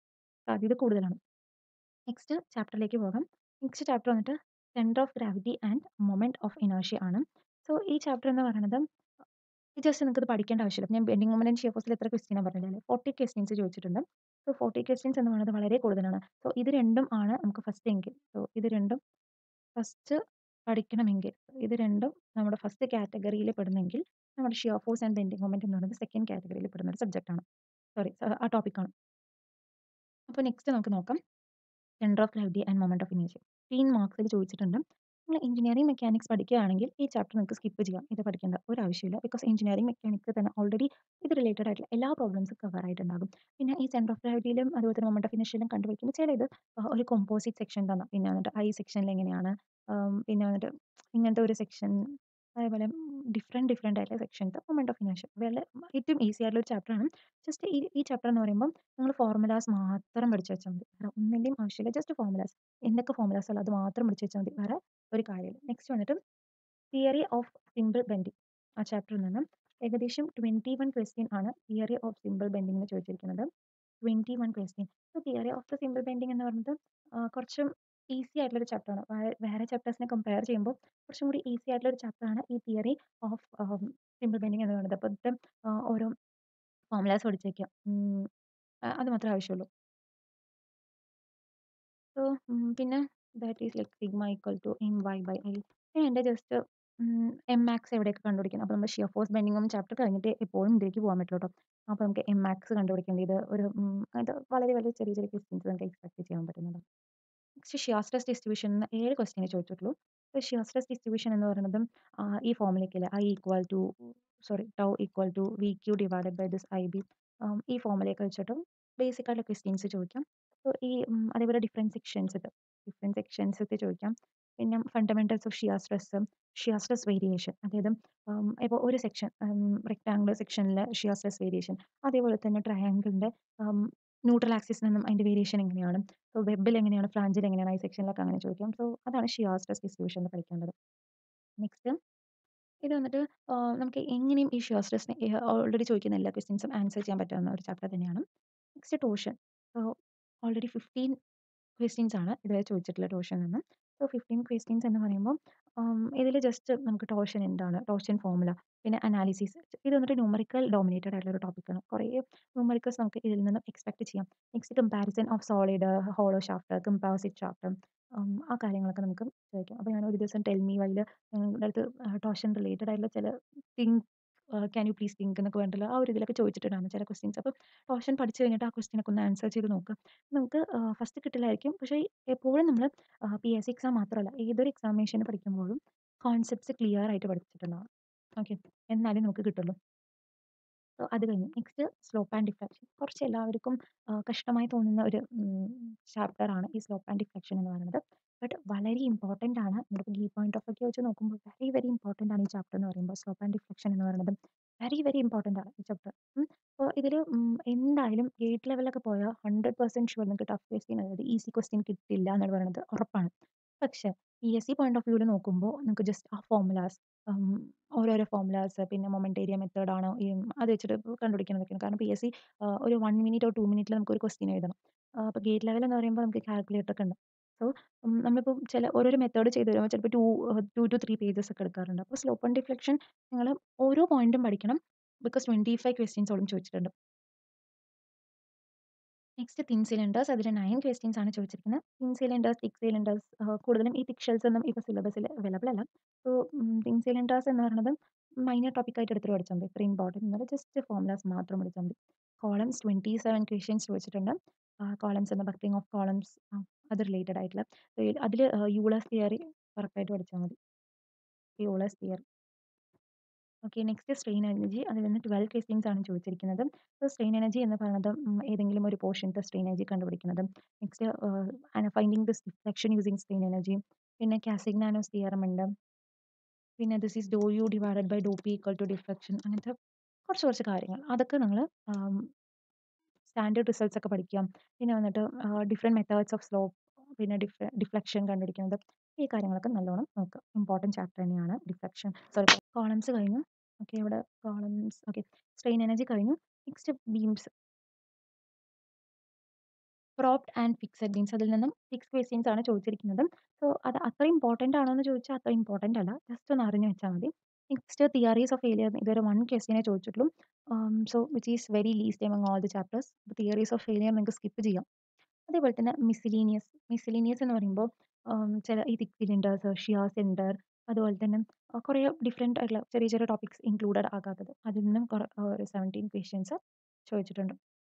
സാധ്യത കൂടുതലാണ്. നെക്സ്റ്റ് ചാപ്റ്ററിലേക്ക് പോകാം. നെക്സ്റ്റ് ചാപ്റ്റർ വന്നിട്ട് centre of gravity and moment of inertia ആണ്. സോ ഈ ചാപ്റ്റർ എന്ന് പറയുന്നത് ജസ്റ്റ് നിങ്ങൾക്കിത് പഠിക്കേണ്ട ആവശ്യമില്ല. ഞാൻ ബെൻഡിങ് മൊമെന്റ് ആൻഡ് ഷിയർ ഫോഴ്സിൽ എത്ര ക്വസ്റ്റ്യനാ പറഞ്ഞിട്ടുണ്ടായിരുന്നത് 40 ക്വസ്റ്റ്യൻസ് ചോദിച്ചിട്ടുണ്ട്. സോ 40 ക്വസ്റ്റ്യൻസ് എന്ന് പറയുന്നത് വളരെ കൂടുതലാണ്. സോ ഇത് രണ്ടും ആണ് നമുക്ക് ഫസ്റ്റ് എങ്കിൽ സോ ഇത് രണ്ടും ഫസ്റ്റ് പഠിക്കണമെങ്കിൽ ഇത് രണ്ടും നമ്മുടെ ഫസ്റ്റ് കാറ്റഗറിയിൽ പെടുന്നെങ്കിൽ നമ്മുടെ shear force and bending moment എന്ന് പറയുന്നത് സെക്കൻഡ് കാറ്റഗറിയിൽ പെടുന്ന ഒരു സബ്ജക്റ്റ് ആണ്. സോറി ആ ടോപ്പിക് ആണ്. അപ്പോൾ നെക്സ്റ്റ് നമുക്ക് നോക്കാം. Centre of gravity and moment of inertia. 15 മാർക്സിൽ ചോദിച്ചിട്ടുണ്ട്. നിങ്ങൾ എഞ്ചിനീയറിംഗ് മെക്കാനിക്സ് പഠിക്കുകയാണെങ്കിൽ ഈ ചാപ്റ്റർ നിങ്ങൾക്ക് സ്കിപ്പ് ചെയ്യാം. ഇത് പഠിക്കേണ്ട ഒരു ആവശ്യമില്ല. ബിക്കോസ് എഞ്ചിനീയറിംഗ് മെക്കാനിക്സ് തന്നെ ഓൾറെഡി ഇത് റിലേറ്റഡ് ആയിട്ടുള്ള എല്ലാ പ്രോബ്ലംസും കവർ ആയിട്ടുണ്ടാകും. പിന്നെ ഈ സെന്റർ ഓഫ് ഗ്രാവിറ്റിയിലും അതുപോലെ തന്നെ മൊമെന്റ് ഓഫ് ഇനേർഷ്യയിലും കണ്ടുപിടിക്കുന്ന ചിലത് ഒരു കോമ്പോസിറ്റ് സെക്ഷൻ തന്ന പിന്നെ വന്നിട്ട് ഐ സെക്ഷനിൽ എങ്ങനെയാണ് പിന്നെ വന്നിട്ട് ഇങ്ങനത്തെ ഒരു സെക്ഷൻ അതേപോലെ ഡിഫറെൻറ്റ് ഡിഫറെൻറ്റ് ആയിട്ടുള്ള സെക്ഷൻസ് മൊമെന്റ് ഓഫ് ഇനേർഷ്യ വളരെ ഏറ്റവും ഈസി ആയിട്ടുള്ള ഒരു ചാപ്റ്റർ ആണ്. ജസ്റ്റ് ഈ ഈ ചാപ്റ്റർ എന്ന് പറയുമ്പോൾ നിങ്ങൾ ഫോർമുലാസ് മാത്രം പഠിച്ചു വെച്ചാൽ മതി. വേറെ ഒന്നിന്റെയും ആവശ്യമില്ല. ജസ്റ്റ് ഫോർമുലാസ് എന്തൊക്കെ ഫോർമുലാസ് ഉള്ളോ അത് മാത്രം പഠിച്ചു വെച്ചാൽ മതി. വേറെ ഒരു കാര്യമില്ല. നെക്സ്റ്റ് വന്നിട്ട് തിയറി ഓഫ് സിമ്പിൾ ബെൻഡിങ് ആ ചാപ്റ്ററിൽ നിന്നും ഏകദേശം 21 ക്വസ്റ്റ്യൻ ആണ് തിയറി ഓഫ് സിമ്പിൾ ബെൻഡിങ് എന്ന് ചോദിച്ചിരിക്കുന്നത്. 21 question. So theory of the simple bending എന്ന് പറയുന്നത് കുറച്ചും ഈസി ആയിട്ടുള്ള ഒരു ചാപ്റ്റർ ആണ്. വേറെ ചാപ്റ്റേഴ്സിനെ കമ്പയർ ചെയ്യുമ്പോൾ കുറച്ചും കൂടി ഈസി ആയിട്ടുള്ള ഒരു ചാപ്റ്റർ ആണ് ഈ തിയറി ഓഫ് സിമ്പിൾ ബെൻഡിങ് എന്ന് പറയുന്നത്. അപ്പോൾ ഇത് ഓരോ ഫോർമുലാസ് പഠിച്ചു വെക്കുക. അത് മാത്രമേ ആവശ്യമുള്ളൂ. സോ പിന്നെ that is like sigma equal to M y by I. എൻ്റെ ജസ്റ്റ് എം മാക്സ് എവിടെയൊക്കെ കണ്ടുപിടിക്കണം. അപ്പോൾ നമ്മൾ shear force bending moment chapter കഴിഞ്ഞിട്ട് എപ്പോഴും ഇതിലേക്ക് പോകാൻ പറ്റുള്ളൂ കേട്ടോ. അപ്പോൾ നമുക്ക് എം മാക്സ് കണ്ടുപിടിക്കേണ്ടത് ഒരു അത് വളരെ വളരെ ചെറിയ ചെറിയ ക്വസ്റ്റ്യൻസ് നമുക്ക് എക്സ്പെക്ട് ചെയ്യാൻ പറ്റുന്നതാണ്. നെക്സ്റ്റ് ഷിയർ സ്ട്രെസ് ഡിസ്ട്രിബ്യൂഷൻ എന്ന് 7 ക്വസ്റ്റ്യനെ ചോദിച്ചിട്ടുള്ളൂ. ഷിയർ സ്ട്രെസ് ഡിസ്ട്രിബ്യൂഷൻ എന്ന് പറയുന്നതും ഈ ഫോർമുലയ്ക്കില്ലേ I equal to sorry tau equal to V Q divided by this I B ഈ ഫോർമുലയൊക്കെ വെച്ചിട്ട് ബേസിക് ആയിട്ടുള്ള ക്വസ്റ്റ്യൻസ് ചോദിക്കാം. സോ ഈ അതേപോലെ ഡിഫറെൻറ്റ് സെക്ഷൻസ് ഇത് ഡിഫറെൻറ്റ് സെക്ഷൻസ് ഒക്കെ ചോദിക്കാം. പിന്നെ fundamentals of shear stress shear stress variation അതായത് ഇപ്പോൾ ഒരു സെക്ഷൻ റെക്ടാങ്കുലർ സെക്ഷനിലെ ഷിയർ സ്ട്രെസ് വേരിയേഷൻ അതേപോലെ തന്നെ ട്രയാങ്കിളിൻ്റെ ന്യൂട്രൽ ആക്സിസിൽ നിന്നും അതിൻ്റെ വേരിയേഷൻ എങ്ങനെയാണ് സോ വെബിൽ എങ്ങനെയാണ് ഫ്ലാഞ്ചിൽ എങ്ങനെയാണ് ഈ സെക്ഷനിലൊക്കെ അങ്ങനെ ചോദിക്കാം സോ അതാണ് ഷിയർ സ്ട്രെസ് ഡിസ്ട്രിബ്യൂഷനിൽ പഠിക്കേണ്ടത് നെക്സ്റ്റ് ഇത് വന്നിട്ട് നമുക്ക് എങ്ങനെയും ഈ ഷിയർ സ്ട്രെസ്സിനെ ഓൾറെഡി ചോദിക്കുന്ന എല്ലാ ക്വസ്റ്റ്യൻസും ആൻസർ ചെയ്യാൻ പറ്റാവുന്ന ഒരു ചാപ്റ്റർ തന്നെയാണ് next torsion so already fifteen questions ആണ് ഇതുവരെ ചോദിച്ചിട്ടുള്ള ടോഷൻ നിന്ന് സോ ഫിഫ്റ്റീൻ ക്വസ്റ്റ്യൻസ് എന്ന് പറയുമ്പോൾ ഇതിൽ ജസ്റ്റ് നമുക്ക് ടോഷൻ എന്താണ് ടോഷൻ ഫോർമുല പിന്നെ അനാലിസിസ് ഇത് വന്നിട്ട് ന്യൂമറിക്കൽ ഡോമിനേറ്റഡ് ആയിട്ടുള്ള ഒരു ടോപ്പിക്കാണ് കുറേ ന്യൂമറിക്കൽസ് നമുക്ക് ഇതിൽ നിന്നും എക്സ്പെക്ട് ചെയ്യാം next comparison of solid hollow shaft composite shaft ആ കാര്യങ്ങളൊക്കെ നമുക്ക് ചോദിക്കാം അപ്പോൾ ഞാൻ ഒരു ദിവസം ടെൽമി വൈൽ നിങ്ങളുടെ അടുത്ത് ടോഷൻ റിലേറ്റഡ് ആയിട്ടുള്ള ചില think can you please think എന്നൊക്കെ പറഞ്ഞിട്ടുള്ള ആ ഒരു ഇതിലൊക്കെ ചോദിച്ചിട്ടുണ്ടായിരുന്നു ചില ക്വസ്റ്റ്യൻസ് അപ്പോൾ ടോഷൻ പഠിച്ചു കഴിഞ്ഞിട്ട് ആ ക്വസ്റ്റ്യനൊക്കെ ഒന്ന് ആൻസർ ചെയ്ത് നോക്കുക നമുക്ക് ഫസ്റ്റ് കിട്ടില്ലായിരിക്കും പക്ഷേ എപ്പോഴും നമ്മൾ പി എസ് സി എക്സാം മാത്രമല്ല ഏതൊരു എക്സാമിനേഷന് പഠിക്കുമ്പോഴും കോൺസെപ്റ്റ്സ് ക്ലിയർ ആയിട്ട് പഠിച്ചിട്ടുണ്ടാവും ഓക്കെ എന്നാലേ നമുക്ക് കിട്ടുള്ളൂ സോ അത് കഴിഞ്ഞു നെക്സ്റ്റ് സ്ലോപ്പ് ആൻഡ് ഡിഫ്ലക്ഷൻ കുറച്ച് എല്ലാവർക്കും കഷ്ടമായി തോന്നുന്ന ഒരു ചാപ്റ്റർ ആണ് ഈ സ്ലോപ്പ് ആൻഡ് ഡിഫ്ലക്ഷൻ എന്ന് പറയുന്നത് ബട്ട് വളരെ ഇമ്പോർട്ടൻ്റ് ആണ് നമ്മുടെ ഈ പോയിന്റ് ഓഫ് വ്യൂ വെച്ച് നോക്കുമ്പോൾ വെരി വെരി ഇമ്പോർട്ടൻ്റ് ആണ് ഈ ചാപ്റ്റർ എന്ന് പറയുമ്പോൾ സ്ലോപ്പ് ആൻഡ് ഡിഫ്ലക്ഷൻ എന്ന് പറയുന്നത് വെരി വെരി ഇമ്പോർട്ടൻ്റ് ആണ് ഈ ചാപ്റ്റർ അപ്പോൾ ഇതിൽ എന്തായാലും ഗേറ്റ് ലെവലൊക്കെ പോയാൽ ഹൺഡ്രഡ് പെർസെൻറ്റ് ഷുവർ നിങ്ങൾക്ക് ടഫ് ക്വസ്റ്റ്യൻ അതായത് ഈസി ക്വസ്റ്റ്യൻ കിട്ടില്ല എന്ന് പറയുന്നത് ഉറപ്പാണ് പക്ഷേ P S C point of വ്യൂവിൽ നോക്കുമ്പോൾ നിങ്ങൾക്ക് ജസ്റ്റ് ആ ഫോർമുലാസ് ഓരോരോ ഫോർമുലാസ് പിന്നെ മൊമെൻറ്റേരിയ മെത്തേഡാണോ ഈ അത് വെച്ചിട്ട് കണ്ടുപിടിക്കുന്നതൊക്കെയാണ് കാരണം പി എസ് സി ഒരു വൺ മിനിറ്റ് ടു മിനിറ്റിൽ നമുക്ക് ഒരു ക്വസ്റ്റ്യൻ എഴുതണം അപ്പോൾ ഗേറ്റ് ലെവൽ എന്ന് പറയുമ്പോൾ നമുക്ക് കാൽക്കുലേറ്റർ ഒക്കെ ഉണ്ട് സോ നമ്മളിപ്പോൾ ചില ഓരോരോ മെത്തേഡ് ചെയ്ത് വരുമ്പോൾ ചിലപ്പോൾ two two two three pages ഒക്കെ എടുക്കാറുണ്ട് അപ്പോൾ സ്ലോപ്പ് ആൻഡ് ഡിഫ്ലക്ഷൻ നിങ്ങൾ ഓരോ പോയിന്റും പഠിക്കണം ബിക്കോസ് ട്വൻറ്റി ഫൈവ് ക്വസ്റ്റ്യൻസോളം ചോദിച്ചിട്ടുണ്ട് നെക്സ്റ്റ് തിൻ സിലിണ്ടേഴ്സ് അതിൽ നയൻ ക്വസ്റ്റ്യൻസ് ആണ് ചോദിച്ചിരിക്കുന്നത് തിൻ സിലിണ്ടേഴ്സ് തിക് സിലിണ്ടേഴ്സ് കൂടുതലും ഈ തിക് ഷെൽസ് ഒന്നും ഇപ്പോൾ സിലബസിൽ അവൈലബിൾ അല്ല സോ തിൻ സിലിണ്ടേഴ്സ് എന്ന് പറയുന്നത് മൈനർ ടോപ്പിക്കായിട്ട് എടുത്തിട്ട് പഠിച്ചാൽ മതി ഇത്ര ഇമ്പോർട്ടൻ്റ് എന്നല്ല ജസ്റ്റ് ഫോർമുലാസ് മാത്രം പഠിച്ചാൽ മതി കോളംസ് ട്വൻറ്റി സെവൻ ക്വസ്റ്റ്യൻസ് ചോദിച്ചിട്ടുണ്ട് കോളംസ് എന്ന ബക്തിങ് ഓഫ് കോളംസ് അത് റിലേറ്റഡ് ആയിട്ടുള്ള അതിൽ യൂളസ് തിയറി കറക്റ്റായിട്ട് പഠിച്ചാൽ മതി Euler's theory okay next strain energy അതിൽ നിന്ന് ട്വൽവ് ക്വസ്റ്റ്യൻസ് ആണ് ചോദിച്ചിരിക്കുന്നത് സോ സ്ട്രെയിൻ എനർജി എന്ന് പറയുന്നത് ഏതെങ്കിലും ഒരു പോർഷനത്തെ സ്ട്രെയിൻ എനർജി കണ്ടുപിടിക്കുന്നത് next finding this deflection using strain energy പിന്നെ കാസിഗ്നാനോസ് തിയറം ഉണ്ട് പിന്നെ this is do u divided by do p equal to deflection അങ്ങനത്തെ കുറച്ച് കുറച്ച് കാര്യങ്ങൾ അതൊക്കെ നിങ്ങൾ സ്റ്റാൻഡേർഡ് റിസൾട്ട്സ് ഒക്കെ പഠിക്കാം പിന്നെ വന്നിട്ട് ഡിഫറെൻറ്റ് മെത്തേഡ്സ് ഓഫ് സ്ലോപ്പ് പിന്നെ ഡിഫ ഡിഫ്ലക്ഷൻ കണ്ടുപിടിക്കുന്നത് ഈ കാര്യങ്ങളൊക്കെ നല്ലോണം നോക്കുക ഇമ്പോർട്ടൻറ്റ് ചാപ്റ്റർ തന്നെയാണ് ഡിഫ്ലക്ഷൻ സോറി കോളംസ് കഴിഞ്ഞു ഓക്കെ ഇവിടെ കോളംസ് ഓക്കെ സ്ട്രെയിൻ എനർജി കഴിഞ്ഞു next beams propped and fixed beams അതിൽ നിന്നും 6 ക്വസ്റ്റ്യൻസ് ആണ് ചോദിച്ചിരിക്കുന്നത്. സോ അത് അത്ര ഇമ്പോർട്ടന്റ് ആണോ എന്ന് ചോദിച്ചാൽ അത്ര ഇമ്പോർട്ടന്റ് അല്ല. ജസ്റ്റ് ഒന്ന് അറിഞ്ഞു വെച്ചാൽ മതി. നെക്സ്റ്റ് തിയറീസ് ഓഫ് ഫെയിലിയർ ഇതുവരെ 1 ക്വസ്റ്റ്യനേ ചോദിച്ചിട്ടുള്ളൂ. Um, so which is very least among all the chapters. Theories of failure നിങ്ങൾക്ക് സ്കിപ്പ് ചെയ്യാം. അതേപോലെ തന്നെ മിസ്സെലേനിയസ്. മിസ്സെലേനിയസ് എന്ന് പറയുമ്പോൾ ആം, ചില ഈ തിക് സിലിണ്ടേഴ്സ്, ഷിയർ സിലിണ്ടർ അതുപോലെ തന്നെ അഹ് കുറേ ഡിഫറെന്റ് ആയിട്ടുള്ള ചെറിയ ചെറിയ ടോപ്പിക്സ് ഇൻക്ലൂഡഡ് ആകാത്തത്. അതിൽ നിന്നും കുറെ ഒരു 17 ക്വസ്റ്റ്യൻസ് ചോദിച്ചിട്ടുണ്ട്.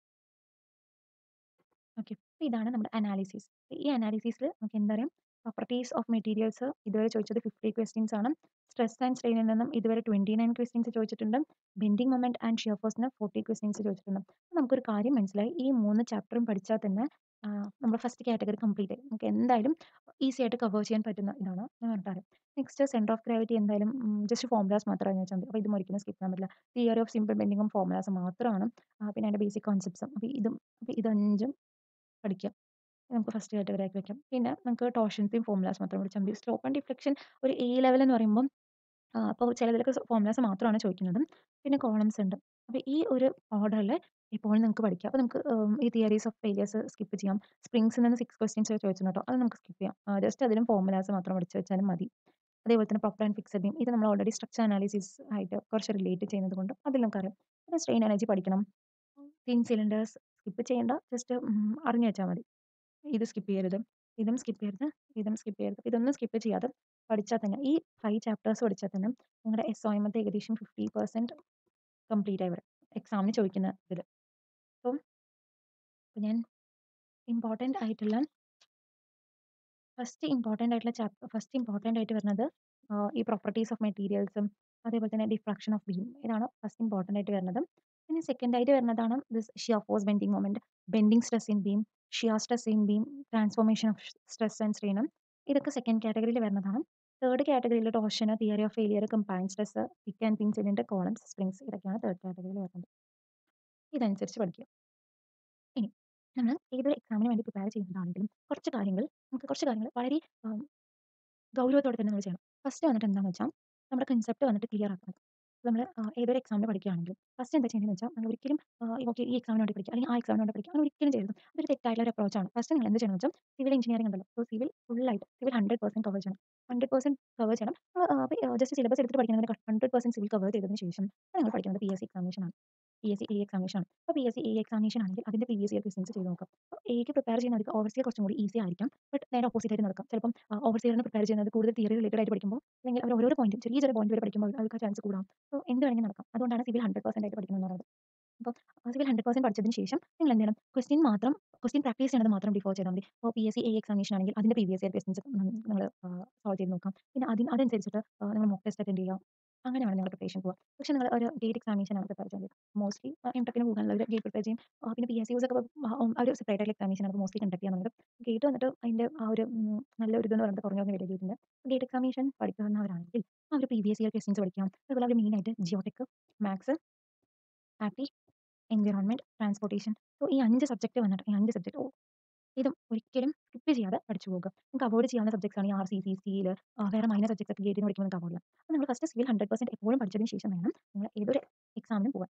ഓക്കെ. അപ്പോൾ ഇതാണ് നമ്മുടെ അനാലിസിസ്. ഈ അനാലിസിസിൽ നമുക്ക് എന്തറിയാം പ്രോപ്പർട്ടീസ് ഓഫ് മെറ്റീരിയൽസ് ഇതുവരെ ചോദിച്ചത് 50 ക്വസ്റ്റ്യൻസ് ആണ്. സ്ട്രെസ് ആൻഡ് സ്ട്രെയിനിൽ നിന്നും ഇതുവരെ 29 ക്വസ്റ്റ്യൻസ് ചോദിച്ചിട്ടുണ്ട്. ബെൻഡിങ് മൊമെന്റ് ആൻഡ് ഷിയർ ഫോഴ്സിന് 40 ക്വസ്റ്റ്യൻസ് ചോദിച്ചിട്ടുണ്ട്. അപ്പോൾ നമുക്കൊരു കാര്യം മനസ്സിലായി ഈ മൂന്ന് ചാപ്റ്ററും പഠിച്ചാൽ തന്നെ ആ, നമ്മുടെ ഫസ്റ്റ് കാറ്റഗറി കംപ്ലീറ്റ് ആയി. നമുക്ക് എന്തായാലും ഈസി ആയിട്ട് കവർ ചെയ്യാൻ പറ്റുന്ന ഇതാണ് എന്ന് പറഞ്ഞിട്ടറിയാം. നെക്സ്റ്റ് സെന്റർ ഓഫ് ഗ്രാവിറ്റി എന്തായാലും ജസ്റ്റ് ഫോർമുലാസ് മാത്രം അറിഞ്ഞു വെച്ചാൽ മതി. അപ്പോൾ ഇതും ഒരിക്കലും സ്കിപ്പ് ചെയ്യാൻ പറ്റില്ല. തിയറി ഓഫ് സിമ്പിൾ ബെൻഡിങ്ങും ഫോർമുലാസ് മാത്രമാണ്. ആ, പിന്നെ അതിന്റെ ബേസിക് കോൺസെപ്റ്റ്സും. അപ്പോൾ ഇതും അപ്പോൾ ഇത് അഞ്ചും പഠിക്കാം. നമുക്ക് ഫസ്റ്റ് കാറ്റഗറി ആക്കി വെക്കാം. പിന്നെ നമുക്ക് ടോർഷൻസിയും ഫോർമുലാസ് മാത്രം പഠിച്ചാൽ മതി. സ്ലോപ്പ് ആൻഡ് ഡിഫ്ലക്ഷൻ ഒരു എ ലെവൽ എന്ന് പറയുമ്പം ആ, അപ്പോൾ ചിലതിലൊക്കെ ഫോർമുലാസ് മാത്രമാണ് ചോദിക്കുന്നത്. പിന്നെ കോളംസ് ഉണ്ട്. അപ്പോൾ ഈ ഒരു ഓർഡറിൽ എപ്പോഴും നിങ്ങൾക്ക് പഠിക്കാം. അപ്പോൾ നമുക്ക് ഉം, ഈ തിയറീസ് ഓഫ് ഫെയിലിയേഴ്സ് സ്കിപ്പ് ചെയ്യാം. സ്പ്രിങ്സിൽ നിന്ന് 6 ക്വസ്റ്റ്യൻസ് ചോദിച്ചിട്ടുണ്ട് കേട്ടോ. അത് നമുക്ക് സ്കിപ്പ് ചെയ്യാം. ജസ്റ്റ് അതിലും ഫോർമുലാസ് മാത്രം പഠിച്ച് വെച്ചാലും മതി. അതേപോലെ തന്നെ പ്രോപ്പർ ആൻഡ് ഫിക്സഡ് ബീം ഇത് നമ്മൾ ഓൾറെഡി സ്ട്രക്ചർ അനാലിസിസ് ആയിട്ട് കുറച്ച് റിലേറ്റ് ചെയ്യുന്നത് കൊണ്ട് അതിൽ നമുക്കറിയാം. പിന്നെ സ്ട്രെയിൻ എനർജി പഠിക്കണം. തിൻ സിലിണ്ടേഴ്സ് സ്കിപ്പ് ചെയ്യേണ്ട. ജസ്റ്റ് അറിഞ്ഞു വെച്ചാൽ മതി. ഇത് സ്കിപ്പ് ചെയ്യരുത്. ഇതും സ്കിപ്പ് ചെയ്യരുത്. ഇതും സ്കിപ്പ് ചെയ്യരുത്. ഇതൊന്നും സ്കിപ്പ് ചെയ്യാതെ പഠിച്ചാൽ തന്നെ ഈ 5 ചാപ്റ്റേഴ്സ് പഠിച്ചാൽ തന്നെ നിങ്ങളുടെ എസ് ഒ എമ്മത്തെ ഏകദേശം 50% കംപ്ലീറ്റ് ആയി വരും. എക്സാമിന് ചോദിക്കുന്ന ഇതിൽ. അപ്പം അപ്പോൾ ഞാൻ ഇമ്പോർട്ടന്റ് ആയിട്ടുള്ള ഫസ്റ്റ് ഇമ്പോർട്ടന്റ് ആയിട്ടുള്ള ചാപ്റ്റർ ഫസ്റ്റ് ഇമ്പോർട്ടന്റ് ആയിട്ട് വരുന്നത് ആ, ഈ പ്രോപ്പർട്ടീസ് ഓഫ് മെറ്റീരിയൽസും അതേപോലെ തന്നെ ഡിഫ്രാക്ഷൻ ഓഫ് ബീം ഇതാണ് ഫസ്റ്റ് ഇമ്പോർട്ടന്റ് ആയിട്ട് വരുന്നത്. പിന്നെ സെക്കൻഡ് ആയിട്ട് വരുന്നതാണ് this shear force bending moment, bending stress in beam, shear stress in beam, transformation of stress and സ്ട്രെയിനും ഇതൊക്കെ സെക്കൻഡ് കാറ്റഗറിയിൽ വരുന്നതാണ്. തേർഡ് കാറ്റഗറിയിൽ torsion, theory of failure, combined stress, thick and thin cylinder, columns, springs ഇതൊക്കെയാണ് third കാറ്റഗറിയിൽ വരുന്നത്. ഇതനുസരിച്ച് പഠിക്കുക. ഇനി നമ്മൾ ഏതൊരു എക്സാമിന് വേണ്ടി പ്രിപ്പയർ ചെയ്യുന്നതാണെങ്കിലും കുറച്ച് കാര്യങ്ങൾ നമുക്ക് കുറച്ച് കാര്യങ്ങൾ വളരെ ആം, ഗൗരവത്തോടെ തന്നെ നമ്മൾ ചെയ്യണം. ഫസ്റ്റ് വന്നിട്ട് എന്താണെന്ന് വെച്ചാൽ നമ്മുടെ കൺസെപ്റ്റ് വന്നിട്ട് ക്ലിയർ ആക്കണം. നമ്മൾ ഏതൊരു എക്സാമിന് പഠിക്കുകയാണെങ്കിലും ഫസ്റ്റ് എന്താ ചെയ്യേണ്ടതെന്ന് വെച്ചാൽ നമ്മൾ ഒരിക്കലും ഓക്കെ ഈ എക്സാമിന് വേണ്ടി പഠിക്കുക അല്ലെങ്കിൽ ആ എക്സാമിന് വേണ്ടി പഠിക്കുക അങ്ങനെ ഒരിക്കലും ചെയ്യരുത്. അതൊരു തെറ്റായിട്ടുള്ള ഒരു അപ്രോച്ചാണ്. ഫസ്റ്റ് നിങ്ങൾ എന്ത് ചെയ്യണമെന്ന് വെച്ചാൽ സിവിൽ എഞ്ചിനീയറിംഗ് ഉണ്ടല്ലോ സോ സിവിൽ ഫുള്ളായിട്ട് സിവിൽ 100% കവർ ചെയ്യണം. 100% കവർ ചെയ്യണം. ജസ്റ്റ് സിലബസ് എടുത്തിട്ട് പഠിക്കുന്നതിന് 100% സിവിൽ കവർ ചെയ്തതിന് ശേഷം നിങ്ങൾ പഠിക്കുന്നത് പി എസ് സി എക്സാമിനേഷൻ ആണ്. P S C A examination ആണ്. അപ്പോൾ P S C A examination ആണെങ്കിൽ അതിന്റെ പ്രീവിയസ് ഇയർ ക്വസ്റ്റ്യൻസ് ചെയ്ത് നോക്കാം. അപ്പോൾ എക്ക് പ്രിപ്പയർ ചെയ്യുന്നവർക്ക് ഓവർസിയർ കുറച്ചും കൂടി ഈസി ആയിരിക്കാം. ബട്ട് നേരെ ഓപ്പോസിറ്റ് ആയിട്ട് നടക്കാം. ചിലപ്പം ഓവർസിയറിന് പ്രിപ്പയർ ചെയ്യുന്നത് കൂടുതൽ തിയറി റിലേറ്റഡ് ആയിട്ട് പഠിക്കുമ്പോൾ അല്ലെങ്കിൽ അവർ ഓരോരോ പോയിന്റ് ചെറിയ ചെറിയ പോയിന്റ് വരെ പഠിക്കുമ്പോൾ അവർക്ക് ചാൻസ് കൂടാം. സോ എന്ത് വേണമെങ്കിലും നടക്കാം. അതുകൊണ്ടാണ് സിവിൽ 100% ആയിട്ട് പഠിക്കണം എന്ന് പറയുന്നത്. അപ്പോൾ സിവിൽ 100% പഠിച്ചതിന് ശേഷം നിങ്ങൾ എന്ത് ചെയ്യണം ക്വസ്റ്റ്യൻ മാത്രം ക്വസ്റ്റ്യൻ പ്രാക്ടീസ് ചെയ്യുന്നത് മാത്രം ഡിഫോർ ചെയ്താൽ മതി. അപ്പോൾ P S C A examination ആണെങ്കിൽ അതിന്റെ പ്രീവിയസ് ഇയർ ക്വസ്റ്റ്യൻസ് നിങ്ങൾ സോൾവ് ചെയ്ത് നോക്കാം. പിന്നെ അതിന് അതനുസരിച്ചിട്ട് നിങ്ങൾ മോക്ക് ടെസ്റ്റ് അറ്റൻഡ് ചെയ്യുക. അങ്ങനെയാണ് നിങ്ങൾ പ്രിപ്പറേഷൻ പോവുക. പക്ഷേ നിങ്ങൾ ഒരു ഗേറ്റ് എക്സാമിനേഷൻ ആണ് പ്രിപ്പയർ ചെയ്യുന്നത്. മോസ്റ്റ്ലി എംടെക്കിന് പോകാനുള്ളവർ ഗേറ്റ് പ്രിപ്പയർ ചെയ്യും. ആ, പിന്നെ പി എസ് സി യൂസ് ഒക്കെ ഒരു സെപ്പറേറ്റ് ആയിട്ടുള്ള എക്സാമിനേഷൻ ആണ് മോസ്റ്റ്ലി കണ്ടക്ട് ചെയ്യാൻ പറയുന്നത്. ഗേറ്റ് വന്നിട്ട് അതിന്റെ ആ ഒരു ഉം, നല്ലൊരു ഇതെന്ന് പറയുന്നത് കുറഞ്ഞ കുറഞ്ഞ വരിക ഗേറ്റിന്റെ. ഗേറ്റ് എക്സാമിനേഷൻ പഠിക്കുന്നവരാണെങ്കിൽ അവർ പ്രീവിയസ് ഇയർ ക്വസ്റ്റ്യൻസ് പഠിക്കാം. അതുപോലെ അവർ മെയിനായിട്ട് geotech, maths, apti, environment, transportation so ഈ 5 സബ്ജക്റ്റ് വന്നിട്ട് ഈ 5 സബ്ജക്റ്റ് ഓ ഇതും ഒരിക്കലും സ്കിപ്പ് ചെയ്യാതെ പഠിച്ചു പോകുക. നിങ്ങൾക്ക് അവോയ്ഡ് ചെയ്യാവുന്ന സബ്ജക്ട്സ് ആണ് ഈ ആർ, സി, സി, സ്റ്റീൽ വേറെ മൈനർ സബ്ജക്ട്സ് ഒക്കെ ഗേറ്റിന് പഠിക്കുമ്പോൾ നിങ്ങൾക്ക് അവോയ്ഡ് ചെയ്യാം. അപ്പോൾ നിങ്ങൾ ഫസ്റ്റ് സിവിൽ 100% എപ്പോഴും പഠിച്ചതിന് ശേഷം വേണം നിങ്ങൾ ഏതൊരു എക്സാമിനും പോകാൻ.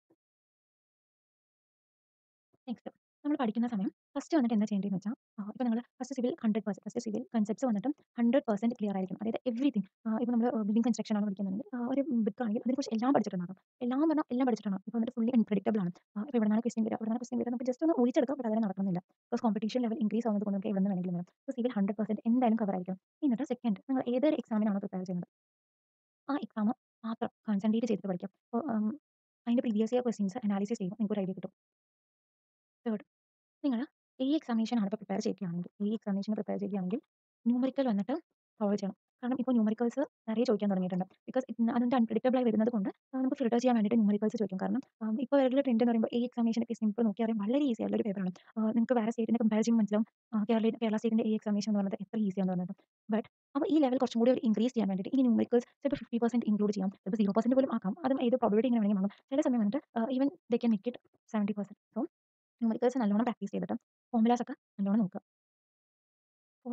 നെക്സ്റ്റ് നമ്മൾ പഠിക്കുന്ന സമയം ഫസ്റ്റ് വന്നിട്ട് എന്താ ചെയ്യേണ്ടതെന്ന് വെച്ചാൽ ഇപ്പോൾ നിങ്ങൾ first civil 100% first civil concepts വന്നിട്ട് 100% ക്ലിയർ ആയിരിക്കണം. അതായത് എവറിത്തിങ് ഇപ്പോൾ നമ്മൾ ബിൽഡിംഗ് കൺസ്ട്രക്ഷൻ ആണ് പഠിക്കുന്നുണ്ടെങ്കിൽ ആ, ഒരു ബിഗ് ആണെങ്കിൽ അതിനെക്കുറിച്ച് എല്ലാം പഠിച്ചിട്ടുണ്ടാകും. എല്ലാം പറഞ്ഞാൽ എല്ലാം പഠിച്ചിട്ടുണ്ടാകും. ഇപ്പോൾ വന്നിട്ട് ഫുള്ളി അൺപ്രെഡിക്റ്റബിൾ ആണ്. ഇപ്പോൾ ഇവിടെ നിന്നാണ് ക്വസ്റ്റ്യൻ വരിക ഇവിടെ നിന്നാണ് ക്വസ്റ്റ്യൻ വരിക നമുക്ക് ജസ്റ്റ് ഒന്ന് ഊഹിച്ചെടുക്കാം ബട്ട് അങ്ങനെ നടക്കുന്നില്ല. ബിക്കോസ് കോമ്പറ്റീഷൻ ലെവൽ ഇൻക്രീസ് ആവുന്നത് കൊണ്ട് നമുക്ക് എവിടെ നിന്ന് വേണമെങ്കിലും വരാം. അപ്പോൾ സിവിൽ 100% എന്തായാലും കവർ ആയിരിക്കണം. എന്നിട്ട് സെക്കൻഡ് നിങ്ങൾ ഏതൊരു എക്സാമിനാണോ പ്രിപ്പയർ ചെയ്യുന്നത് ആ എക്സാം മാത്രം കോൺസെൻട്രേറ്റ് ചെയ്തിട്ട് പഠിക്കാം. അപ്പോൾ അതിന്റെ പ്രീവിയസ് ഇയർ ക്വസ്റ്റ്യൻസ് അനാലിസിസ് ചെയ്യുമ്പോൾ നിങ്ങൾക്ക് ഒരു ഐഡിയ കിട്ടും. തേർഡ് നിങ്ങൾ ഈ എക്സാമിനേഷൻ ആണ് ഇപ്പോൾ പ്രിപ്പയർ ചെയ്യുകയാണെങ്കിൽ ഈ എക്സാമിനേഷന് പ്രിപ്പയർ ചെയ്യുകയാണെങ്കിൽ ന്യൂമറിക്കൽ വന്നിട്ട് സോൾവ് ചെയ്യണം. കാരണം ഇപ്പോൾ ന്യൂമറിക്കൽസ് നിറയെ ചോദിക്കാൻ തുടങ്ങിയിട്ടുണ്ട്. ബിക്കോസ് അതിന്റെ അൺപ്രെഡിക്റ്റബിൾ ആയി വരുന്നത് കൊണ്ട് ആ, നമുക്ക് ഫിൽട്ടർ ചെയ്യാൻ വേണ്ടിയിട്ട് ന്യൂമറിക്കൽസ് ചോദിക്കും. കാരണം ആം, ഇപ്പോൾ വരുന്ന ട്രെൻഡ് എന്ന് പറയുമ്പോൾ ഈ എക്സാമിനേഷൻ ഒക്കെ സിമ്പിൾ നോക്കി അറിയാൻ വളരെ ഈസി ആയിട്ടുള്ള ഒരു പേപ്പറാണ്. നിങ്ങൾക്ക് വേറെ സ്റ്റേറ്റിനെ കമ്പയർ ചെയ്യുമ്പോൾ മനസ്സിലാവും ആ, കേരള കേരള സ്റ്റേറ്റിന്റെ ഈ എക്സാമിനേഷൻ എന്ന് പറയുന്നത് എത്ര ഈസി ആണെന്ന് പറയുന്നത്. ബട്ട് അപ്പോൾ ഈ ലെവൽ കുറച്ചും കൂടി ഒരു ഇൻക്രീസ് ചെയ്യാൻ വേണ്ടിയിട്ട് ഈ ന്യൂമറിക്കൽസ് ചിലപ്പോൾ 50% ഇൻക്ലൂഡ് ചെയ്യാം. ചിലപ്പോൾ 0% പോലും ആക്കാം. അതും ഏത് പ്രോബബിലിറ്റി ഇങ്ങനെ വേണമെങ്കിൽ ആകാം. ചില സമയം വന്നിട്ട് even they can make it 70%. So numericals നല്ലോണം പ്രാക്ടീസ് ചെയ്തിട്ട് ഫോർമുലാസ് ഒക്കെ നല്ലോണം നോക്കുക. ഫോർത്ത്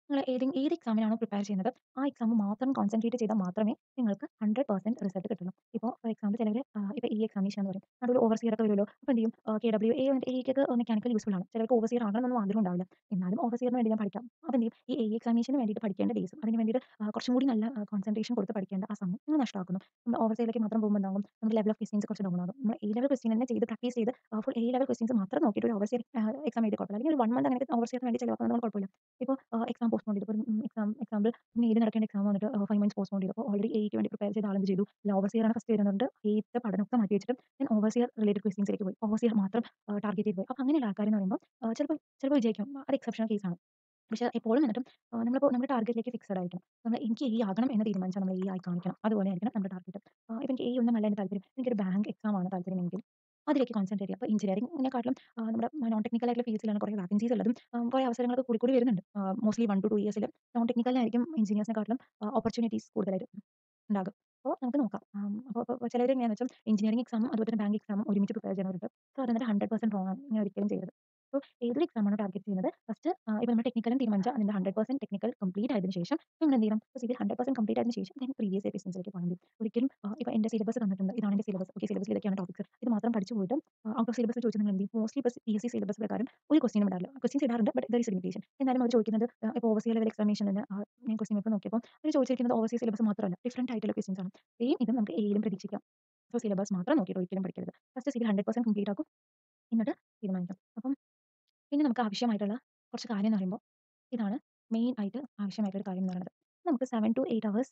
നിങ്ങൾ ഏതെ ഏത് എക്സാമിനാണോ പ്രിപ്പയർ ചെയ്യുന്നത് ആ എക്സാം മാത്രം കോൺസെൻട്രേറ്റ് ചെയ്താൽ മാത്രമേ നിങ്ങൾക്ക് 100% റിസൾട്ട് കിട്ടുള്ളൂ. ഇപ്പോൾ ഫോർ എക്സാമ്പിൾ ചിലവര് ആഹ് ഇപ്പോൾ ഈ എക്സാമിനേഷൻ എന്ന് പറയും. നടുവിൽ ഓവർസിയർ ഒക്കെ വരുമല്ലോ. അപ്പോൾ എന്ത് ചെയ്യും ആഹ് കെഡബ്ല്യൂ എ വന്നിട്ട് എഇക്കൊക്കെ മെക്കാനിക്കൽ യൂസ്ഫുൾ ആണ്. ചിലർക്ക് ഓവർസിയർ ആകണമെന്നൊന്നും ആഗ്രഹം ഉണ്ടാവില്ല. എന്നാലും ഓവർസിയറിന് വേണ്ടി ഞാൻ പഠിക്കാം. അപ്പോൾ എന്ത് ചെയ്യും ഈ എഇ എക്സാമിനേഷന് വേണ്ടിയിട്ട് പഠിക്കേണ്ട ഡേയ്സും അതിന് വേണ്ടിയിട്ട് ആഹ് കുറച്ചും കൂടി നല്ല ആഹ് കോൺസൻട്രേഷൻ കൊടുത്ത് പഠിക്കേണ്ട ആ സമയം നിങ്ങൾ നഷ്ടമാക്കുന്നു. നമ്മൾ ഓവർസിയറിലേക്ക് മാത്രം പോകുമ്പോൾ എന്താകും നമ്മുടെ ലെവൽ ഓഫ് ക്വെഷ്യൻസ് കുറച്ച് ഡൗൺ ആകും. നമ്മൾ എ ലെവൽ ക്വെഷ്യൻ തന്നെ ചെയ്ത് പ്രാക്ടീസ് ചെയ്ത് ആഹ് ഫുൾ എ ലെവൽ ക്വെഷ്യൻസ് മാത്രം നോക്കിയിട്ട് ഒരു ഓവർസിയർ ആഹ് എക്സാം എഴുതിയാൽ കുഴപ്പമില്ല. അല്ലെങ്കിൽ ഒരു 1 മന്ത് അങ്ങനെ ഓവർസിയറിന് വേണ്ടി ചിലവാക്കുന്നത് കൊണ്ട് കുഴപ്പമില്ല. ഇപ്പോൾ ആഹ് എക്സാം പോസ്റ്റ്പോൺ ചെയ്തു. ഇപ്പോൾ എക്സാം എക്സാമ്പിൾ മെയ്യിൽ നടക്കേണ്ട എക്സാം വന്നിട്ട് ആഹ് 5 മന്ത്സ് പോസ്റ്റ്പോൺ ചെയ്തു. അപ്പോൾ ഓൾറെഡി എഇക്ക് വേണ്ടി പ്രിപ്പയർ ചെയ്ത ആൾ എന്ത് ചെയ്തു അല്ല ഓവർസിയർ ആണ് ഫസ്റ്റ് വരുന്നതുകൊണ്ട് എഇത്തെ പഠനമൊക്കെ മാറ്റി വെച്ചിട്ട് ഞാൻ ഓവർസിയർ റിലേറ്റഡ് ക്വെഷ്യൻസിലേക്ക് പോയി. ഓവർസിയർ മാത്രം ആഹ് ടാർഗെറ്റ് ചെയ്ത് പോയി. അപ്പോൾ അങ്ങനെയുള്ള ആൾക്കാരെന്ന് പറയുമ്പോൾ ആഹ് ചിലപ്പോൾ ചിലപ്പോൾ വിജയിക്കാം. അത് എക്സെപ്ഷണൽ കേസാണ്. പക്ഷേ എപ്പോഴും വന്നിട്ടും ആഹ് നമ്മളിപ്പോൾ നമ്മുടെ ടാർഗറ്റിലേക്ക് ഫിക്സഡ് ആയിരിക്കണം. നമ്മൾ എനിക്ക് എഇ ആകണം എന്ന് തീരുമാനിച്ചാൽ നമ്മൾ എഇ ആയി കാണിക്കണം. അതുപോലെ ആയിരിക്കണം നമ്മുടെ ടാർഗറ്റ്. ആഹ് ഇപ്പോൾ എനിക്ക് എഇ ഒന്നുമല്ല എൻ്റെ താല്പര്യം. എനിക്കൊരു ബാങ്ക് എക്സാം ആണ് താല്പര്യമെങ്കിൽ അതിലേക്ക് കോൺസെൻട്രേറ്റ് ചെയ്യുക. അപ്പോൾ എഞ്ചിനീയറിംഗിനെക്കാട്ടിലും ആഹ് നമ്മുടെ നോൺ ടെക്നിക്കൽ ആയിട്ടുള്ള ഫീൽഡ്സിലാണ് കുറേ വാക്കൻസീസ് ഉള്ളതും ആഹ് കുറേ അവസരങ്ങളൊക്കെ കൂടി കൂടി വരുന്നുണ്ട്. ആഹ് മോസ്റ്റ്ലി 1 ടു 2 ഇയേഴ്സിൽ നോൺ ടെക്നിക്കലിനായിരിക്കും എഞ്ചിനീയേഴ്സിനെക്കാട്ടിലും ആഹ് ഓപ്പർച്യൂണിറ്റീസ് കൂടുതലായിട്ട് ഉണ്ടാകും. അപ്പോൾ നമുക്ക് നോക്കാം. ആഹ് അപ്പോൾ അപ്പോൾ ചിലവർ എങ്ങനെയാണെന്ന് വെച്ചാൽ എഞ്ചിനീയറിംഗ് എക്സാമും അതുപോലെ തന്നെ ബാങ്ക് എക്സാമും ഒരുമിച്ച് പ്രിപ്പയർ ചെയ്യുന്നവരുണ്ട്. സോ അത് എന്നിട്ട് 100% റോങ് ആണ്. ഇങ്ങനെ ഒരിക്കലും ചെയ്യരുത്. അപ്പോൾ ഏതൊരു എക്സാമാണോ ടാർഗെറ്റ് ചെയ്യുന്നത് ഫസ്റ്റ് ആഹ് ഇപ്പോൾ നമ്മൾ ടെക്നിക്കലും തീരുമാനിച്ചാൽ അതിന്റെ 100% ടെക്നിക്കൽ കംപ്ലീറ്റ് ആയതിനു ശേഷം നിങ്ങൾ എന്ത് ചെയ്യണം സിവിൽ 100% കംപ്ലീറ്റ് ആയതിനു ശേഷം ദെൻ പ്രീവിയസ് ഇയർ ക്വെഷ്യൻസിലേക്ക് പോയാൽ മതി. ഒരിക്കലും ആഹ് ഇപ്പോൾ എൻ്റെ സിലബസ് തന്നിട്ടുണ്ട്. ഇതാണ് എൻ്റെ സിലബസ്. ഓക്കെ സിലബസിൽ ഇതൊക്കെയാണ് ടോപ്പിക്സ്. ഇത് മാത്രം പഠിച്ചു പോയിട്ട് ആഹ് ഔട്ട് ഓഫ് സിലബസ് ചോദിച്ചാൽ നിങ്ങൾ എന്ത് ചെയ്യും മോസ്റ്റ്ലി ഇപ്പോൾ പിഎസ്സി സിലബസ് പ്രകാരം ഒരു ക്വസ്റ്റ്യനും ഇടാറില്ല. ക്വസ്റ്റ്യൻസ് ഇടാറുണ്ട് but there is a limitation. എന്നാലും അവർ ചോദിക്കുന്നത് ആഹ് ഇപ്പോൾ ഓവർസിയർ ലെവൽ എക്സാമിനേഷനിൽ ആഹ് ഞാൻ ക്വസ്റ്റ്യൻ പേപ്പർ നോക്കിയപ്പോൾ അവർ ചോദിച്ചിരിക്കുന്നത് ഓവർസിയർ സിലബസ് മാത്രമല്ല ഡിഫറന്റ് ആയിട്ടുള്ള ക്വസ്റ്റ്യൻസ് ആണ്. സെയിം ഇതും നമുക്ക് എഇയിലും പ്രതീക്ഷിക്കാം. സോ സിലബസ് മാത്രം നോക്കിയിട്ട് ഒരിക്കലും പഠിക്കരുത്. ഫസ്റ്റ് സിവിൽ 100% കംപ്ലീറ്റ് ആക്കും. എന്നിട്ട് തീരുമാനിക്കാം. അപ്പം പിന്നെ നമുക്ക് ആവശ്യമായിട്ടുള്ള കുറച്ച് കാര്യം എന്ന് പറയുമ്പോൾ ഇതാണ് മെയിൻ ആയിട്ട് ആവശ്യമായിട്ടുള്ള ഒരു കാര്യം എന്ന് പറയുന്നത്. നമുക്ക് 7 ടു 8 ഹവേഴ്സ്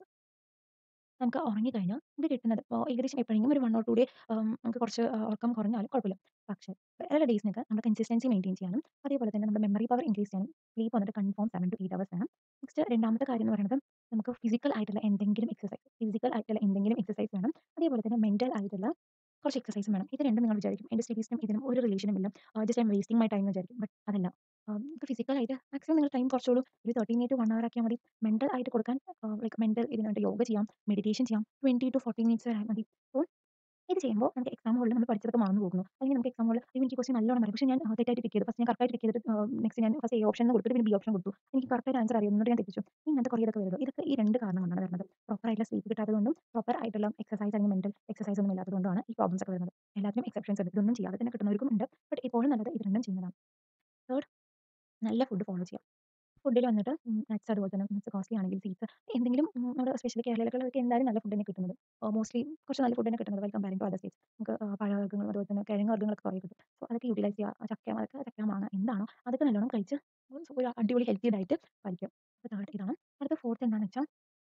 നമുക്ക് ഉറങ്ങിക്കഴിഞ്ഞാൽ നമുക്ക് കിട്ടുന്നത് ഇപ്പോൾ ഏകദേശം എപ്പോഴെങ്കിലും ഒരു 1 ഓർ 2 ഡേ ആം, നമുക്ക് കുറച്ച് ആഹ് ഉറക്കം കുറഞ്ഞാലും കുഴപ്പമില്ല. പക്ഷേ വേറെ ഡേയ്സിനൊക്കെ നമ്മുടെ കൺസിസ്റ്റൻസി മെയിൻറ്റെയിൻ ചെയ്യാനും അതേപോലെ തന്നെ നമ്മുടെ മെമ്മറി പവർ ഇൻക്രീസ് ചെയ്യാനും സ്ലീപ്പ് വന്നിട്ട് കൺഫേം 7 ടു 8 ഹവേഴ്സ് വേണം. നെക്സ്റ്റ് രണ്ടാമത്തെ കാര്യം എന്ന് പറയുന്നത് നമുക്ക് ഫിസിക്കൽ ആയിട്ടുള്ള എന്തെങ്കിലും എക്സർസൈസ് ഫിസിക്കൽ ആയിട്ടുള്ള എന്തെങ്കിലും എക്സർസൈസ് വേണം. അതേപോലെ തന്നെ മെന്റൽ ആയിട്ടുള്ള കുറച്ച് എക്സർസൈസും വേണം. ഇത് രണ്ടും നിങ്ങൾ വിചാരിക്കും എന്റെ സ്റ്റഡീസിനും ഇതിനും ഒരു റിലേഷനും ഇല്ല. ആഹ് just I am wasting my time എന്ന് വിചാരിക്കും. ബട്ട് അതല്ല. ആഹ് നമുക്ക് ഫിസിക്കലായിട്ട് മാക്സിമം നിങ്ങൾ ടൈം കുറച്ചോളൂ. ഒരു 13 മിനിറ്റ് 1 ഹവർ ആക്കിയാൽ മതി. മെന്റൽ ആയിട്ട് കൊടുക്കാൻ ആഹ് ലൈക്ക് മെന്റൽ ഇതിന് വേണ്ടി യോഗ ചെയ്യാം, മെഡിറ്റേഷൻ ചെയ്യാം. 20 ടു 40 മിനിറ്റ്സ് വരെ മതി. അപ്പോൾ ഇത് ചെയ്യുമ്പോൾ നമുക്ക് എക്സാം ഹോളിൽ നമ്മൾ പഠിച്ചതൊക്കെ മറന്നു പോകുന്നു. അല്ലെങ്കിൽ നമുക്ക് എക്സാം ഹോളിൽ അയ്യോ എനിക്ക് ക്വസ്റ്റ്യൻ നല്ലോണം അറിയാം. പക്ഷേ ഞാൻ ആഹ് തെറ്റായിട്ട് ടിക്ക് ചെയ്തു. ഫസ്റ്റ് ഞാൻ കറക്റ്റ് ആയിട്ട് ടിക്ക് ചെയ്തിട്ട് ആഹ് നെക്സ്റ്റ് ഞാൻ ഫസ്റ്റ് എ ഓപ്ഷൻ എന്ന് കൊടുത്തിട്ട് പിന്നെ ബി ഓപ്ഷൻ കൊടുത്തു. എനിക്ക് കറക്റ്റ് ആയിട്ട് ആൻസർ അറിയാം. എന്നിട്ട് ഞാൻ തെറ്റിച്ചു. ഇങ്ങനത്തെ കുറേ ഇതൊക്കെ വരുമല്ലോ. ഇതൊക്കെ ഈ 2 കാരണം കൊണ്ടാണ് വരുന്നത്. പ്രോപ്പർ ആയിട്ടുള്ള സ്ലീപ്പ് കിട്ടാത്തതുകൊണ്ടും പ്രോപ്പർ ആയിട്ടുള്ള എക്സർസൈസ് അല്ലെങ്കിൽ മെന്റൽ എക്സർസൈസ് ഒന്നും ഇല്ലാത്തതുകൊണ്ടാണ് ഈ പ്രോബ്ലംസ് ഒക്കെ വരുന്നത്. എല്ലാത്തിനും എക്സെപ്ഷൻസ് ഉണ്ട്. ഇതൊന്നും ചെയ്യാതെ തന്നെ കിട്ടുന്നവർക്കും ഉണ്ട്. ബട്ട് എപ്പോഴും നല്ലത് ഇത് രണ്ടും ചെയ്യുന്നതാണ്. തേർഡ് നല്ല ഫുഡ് ഫോളോ ചെയ്യുക. ഫുഡിൽ വന്നിട്ട് ഉം നട്ട്സ് അതുപോലെ തന്നെ നട്ട്സ് കോസ്റ്റ്ലി ആണെങ്കിൽ സീഡ്സ് എന്തെങ്കിലും ഉം നമ്മുടെ സ്പെഷ്യലി കേരളയിലൊക്കെ ഉള്ളവർക്ക് എന്തായാലും നല്ല ഫുഡ് തന്നെ കിട്ടുന്നത്. ആഹ് മോസ്റ്റ്ലി കുറച്ച് നല്ല ഫുഡ് തന്നെ കിട്ടുന്നത് well comparing to other states. നമുക്ക് ആഹ് പഴവർഗ്ഗങ്ങളും അതുപോലെ തന്നെ കിഴങ്ങ് വർഗ്ഗങ്ങളൊക്കെ കുറേ കിട്ടും. സോ അതൊക്കെ യൂട്ടിലൈസ് ചെയ്യുക. ചക്ക അതൊക്കെ ചക്ക, മാങ്ങ എന്താണോ അതൊക്കെ നല്ലോണം കഴിച്ച് ഒരു അടിപൊളി ഹെൽത്തി ഡയറ്റ് പാലിക്കുക. അപ്പോൾ തേർഡ് ഇതാണ്. അടുത്ത ഫോർത്ത് എന്താണെന്ന് വെച്ചാൽ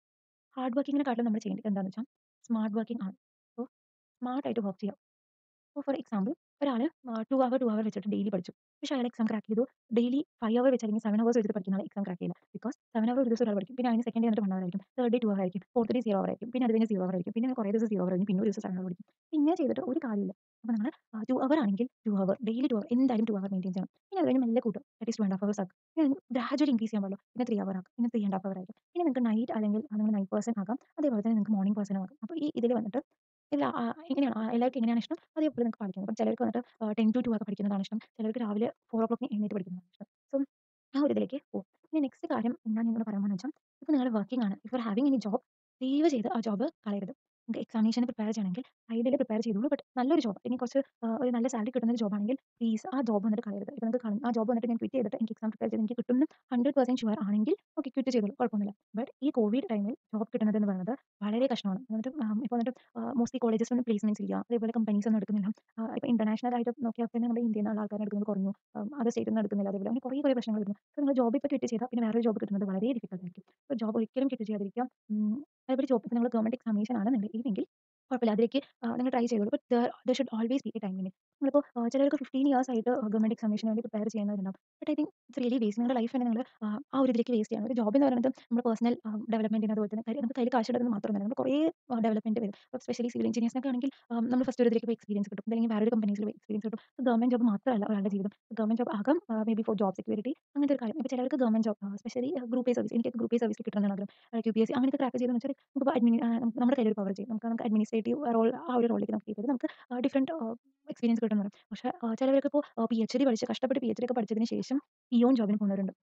ഹാർഡ് വർക്കിങ്ങിനെക്കാട്ടിലും നമ്മൾ ചെയ്യേണ്ടത് എന്താണെന്ന് വെച്ചാൽ സ്മാർട്ട് വർക്കിംഗ് ആണ്. സോ സ്മാർട്ട് ആയിട്ട് വർക്ക് ചെയ്യുക. ഇപ്പോൾ ഫോർ എക്സാമ്പിൾ ഒരാൾ ആഹ് 2 ഹവർ 2 ഹവർ വെച്ചിട്ട് ഡെയിലി പഠിച്ചു. പക്ഷേ അയാൾ എക്സാം ക്രാക്ക് ചെയ്തു. ഡെയിലി 5 ഹവർ വെച്ച് അല്ലെങ്കിൽ 7 ഹവേഴ്സ് വെച്ചിട്ട് പഠിക്കുന്ന ആൾ എക്സാം ക്രാക്ക് ചെയ്യില്ല. ബിക്കോസ് 7 ഹവർ ഒരു ദിവസം ഒരാൾ പഠിക്കും. പിന്നെ അതിന് സെക്കൻഡ് ഡേ വന്നിട്ട് 1 ഹവർ ആയിരിക്കും. തേർഡ് ഡേ 2 ഹവർ ആയിരിക്കും. ഫോർത്ത് ഡേ 0 ഹവർ ആയിരിക്കും. പിന്നെ അത് കഴിഞ്ഞ് 0 ഹവർ ആയിരിക്കും. പിന്നെ കുറേ ദിവസം 0 ഹവർ കഴിഞ്ഞ് പിന്നെ ഒരു ദിവസം 7 ഹവർ പഠിക്കും. ഇങ്ങനെ ചെയ്തിട്ട് ഒരു കാര്യമില്ല. അപ്പോൾ നമ്മൾ ആഹ് 2 ഹവർ ആണെങ്കിൽ 2 ഹവർ ഡെയിലി 2 ഹവർ എന്തായാലും 2 ഹവർ മെയിൻറ്റെയിൻ ചെയ്യണം. പിന്നെ അത് കഴിഞ്ഞ് മെല്ലെ കൂട്ടുക. ദാറ്റ് ഈസ് 2 1/2 ഹവേഴ്സ് ആക്കുക. പിന്നെ ഗ്രാജുവലി ഇൻക്രീസ് ചെയ്യാൻ പാടുള്ളൂ. പിന്നെ 3 ഹവർ ആക്കുക. പിന്നെ 3 1/2 ഹവർ ആയിരിക്കും. പിന്നെ നിങ്ങൾക്ക് നൈറ്റ് അല്ലെങ്കിൽ നിങ്ങൾ നൈറ്റ് പേഴ്സൺ ആകാം. അതേപോലെ തന്നെ നിങ്ങൾക്ക് മോർണിംഗ് പേഴ്സണും ആകാം. അപ്പോൾ ഈ ഇതിൽ വന്നിട്ട് ഇതിൽ ആഹ് എങ്ങനെയാണ് ആഹ് എല്ലാവർക്കും എങ്ങനെയാണ് ഇഷ്ടം അതേപോലെ നിങ്ങൾക്ക് പാലിക്കാം. അപ്പോൾ ചിലർക്ക് വന്നിട്ട് ആഹ് 10 ടു 2 ഒക്കെ പഠിക്കുന്നതാണ് ഇഷ്ടം. ചിലർക്ക് രാവിലെ 4 ഒ ക്ലോക്കിന് എഴുന്നേറ്റ് പഠിക്കുന്നതാണ് ഇഷ്ടം. സോ ആ ഒരു ഇതിലേക്ക് പോകും. ഇനി നെക്സ്റ്റ് കാര്യം എന്താണ് നിങ്ങളോട് പറയാൻ പോകുന്നത് വെച്ചാൽ ഇപ്പോൾ നിങ്ങൾ വർക്കിംഗ് ആണ്. If you are having any job ദയവ് ചെയ്ത് ആ ജോബ് കളയരുത്. നിങ്ങൾക്ക് എക്സാമിനേഷന് പ്രിപ്പയർ ചെയ്യണമെങ്കിൽ ഐഡിയലി പ്രിപ്പയർ ചെയ്തോളൂ. ബട്ട് നല്ലൊരു ജോബ് ഇനി കുറച്ച് ആഹ് ഒരു നല്ല സാലറി കിട്ടുന്ന ഒരു ജോബ് ആണെങ്കിൽ പ്ലീസ് ആ ജോബ് വന്നിട്ട് കളയരുത്. ഇപ്പോൾ നിങ്ങൾക്ക് കള ആ ജോബ് വന്നിട്ട് ഞാൻ ക്വിറ്റ് ചെയ്തിട്ട് എനിക്ക് എക്സാം പ്രിപ്പയർ ചെയ്ത് എനിക്ക് കിട്ടുമെന്ന് 100% ഷുവർ ആണെങ്കിൽ ഓക്കെ ക്വിറ്റ് ചെയ്തോളൂ കുഴപ്പമൊന്നുമില്ല. ബട്ട് ഈ കോവിഡ് ടൈമിൽ ജോബ് കിട്ടുന്നത് എന്ന് പറയുന്നത് വളരെ കഷ്ടമാണ്. എന്നിട്ട് ആഹ് ഇപ്പോൾ വന്നിട്ട് ആഹ് മോസ്റ്റ്ലി കോളേജസിലൊന്നും പ്ലേസ്മെന്റ്സ് ഇല്ല. അതേപോലെ കമ്പനീസ് ഒന്നും എടുക്കുന്നില്ല. ആഹ് ഇപ്പോൾ ഇന്റർനാഷണൽ ആയിട്ട് നോക്കിയാൽ തന്നെ നമ്മുടെ ഇന്ത്യയിൽ നിന്നുള്ള ആൾക്കാരെ എടുക്കുന്നത് കുറഞ്ഞു. ആഹ് അതർ സ്റ്റേറ്റിൽ നിന്ന് എടുക്കുന്നില്ല. അതേപോലെ അങ്ങനെ കുറേ കുറേ പ്രശ്നങ്ങൾ വരുന്നു. സോ നിങ്ങൾ ജോബ് ഇപ്പോൾ ക്വിറ്റ് ചെയ്താൽ പിന്നെ വേറൊരു ജോബ് കിട്ടുന്നത് വളരെ ഡിഫിക്കൽട്ട് ആയിരിക്കും. അപ്പോൾ ജോബ് ഒരിക്കലും ക്വിറ്റ് ചെയ്യാതിരിക്കുക. ഉം അതേപോലെ ജോബ് ഇപ്പോൾ നിങ്ങൾ ഗവൺമെന്റ് എക്സാമിനേഷൻ ആണ് എന്നുണ്ടെങ്കിൽ കുഴപ്പമില്ല അതിലേക്ക് ആഹ് നിങ്ങൾ ട്രൈ ചെയ്തോളൂ. But there there should always be a time limit. നിങ്ങളിപ്പോൾ ആഹ് ചിലർക്ക് 15 ഇയേഴ്സ് ആയിട്ട് ഗവൺമെന്റ് എക്സാമിനേഷന് വേണ്ടി പ്രിപ്പയർ ചെയ്യുന്നവരുണ്ടാവും. But I think it's really waste നിങ്ങളുടെ ലൈഫ് തന്നെ നിങ്ങൾ ആഹ് ആ ഒരു ഇതിലേക്ക് വേസ്റ്റ് ചെയ്യാണ്. ഒരു ജോബ് എന്ന് പറയുന്നത് നമ്മുടെ പേഴ്സണൽ ആഹ് ഡെവലപ്മെന്റിന് അതുപോലെ തന്നെ കാര്യം നമുക്ക് കയ്യിൽ കാശ് കിട്ടുന്നത് മാത്രമല്ല നമ്മൾ കുറേ ആഹ് ഡെവലപ്മെന്റ് വരും. ഇപ്പോൾ സ്പെഷ്യലി സിവിൽ എഞ്ചിനീയേഴ്സിനൊക്കെ ആണെങ്കിൽ ആഹ് നമ്മൾ ഫസ്റ്റ് ഒരു ഇതിലേക്ക് പോയി എക്സ്പീരിയൻസ് കിട്ടും. അല്ലെങ്കിൽ വേറൊരു കമ്പനീസിൽ പോയി എക്സ്പീരിയൻസ് കിട്ടും. ഗവൺമെന്റ് ജോബ് മാത്രമല്ല ഒരാളുടെ ജീവിതം. ഗവൺമെന്റ് ജോബ് ആകാം ആഹ് maybe for job security അങ്ങനത്തെ ഒരു കാര്യം. ഇപ്പോൾ ചിലർക്ക് ഗവൺമെന്റ് ജോബ് ആഹ് സ്പെഷ്യലി ഗ്രൂപ്പ് എ സർവീസ് എനിക്കൊക്കെ ഗ്രൂപ്പ് എ സർവീസിൽ കിട്ടണമെന്നാണ് ആഗ്രഹം. ആഹ് ക്യൂപിഎസ്സി അങ്ങനെയൊക്കെ ക്രാക്ക് ചെയ്തെന്ന് വെച്ചാൽ നമുക്കിപ്പോൾ അഡ്മിനി ആഹ് നമ്മുടെ കയ്യിൽ ഒരു പവർ ചെയ്യും. നമുക്ക് നമുക്ക് അഡ്മിനിസ്ട്രേറ്റീവ് റോൾ ആ ഒരു റോളിലേക്ക് നമുക്ക് ചെയ്ത് നമുക്ക് ആഹ് ഡിഫറന്റ് ആഹ് എക്സ്പീരിയൻസ് കിട്ടുമെന്ന് പറയും. പക്ഷേ ആഹ് ചിലവർക്ക് ഇപ്പോൾ ആഹ് പിഎച്ച്ഡി പഠിച്ച് കഷ്ടപ്പെട്ട് പിഎച്ച്ഡി ഒക്കെ പഠിച്ചതിന് ശേഷം പിയോൺ ജോബിന് പോകുന്നവരുണ്ട്.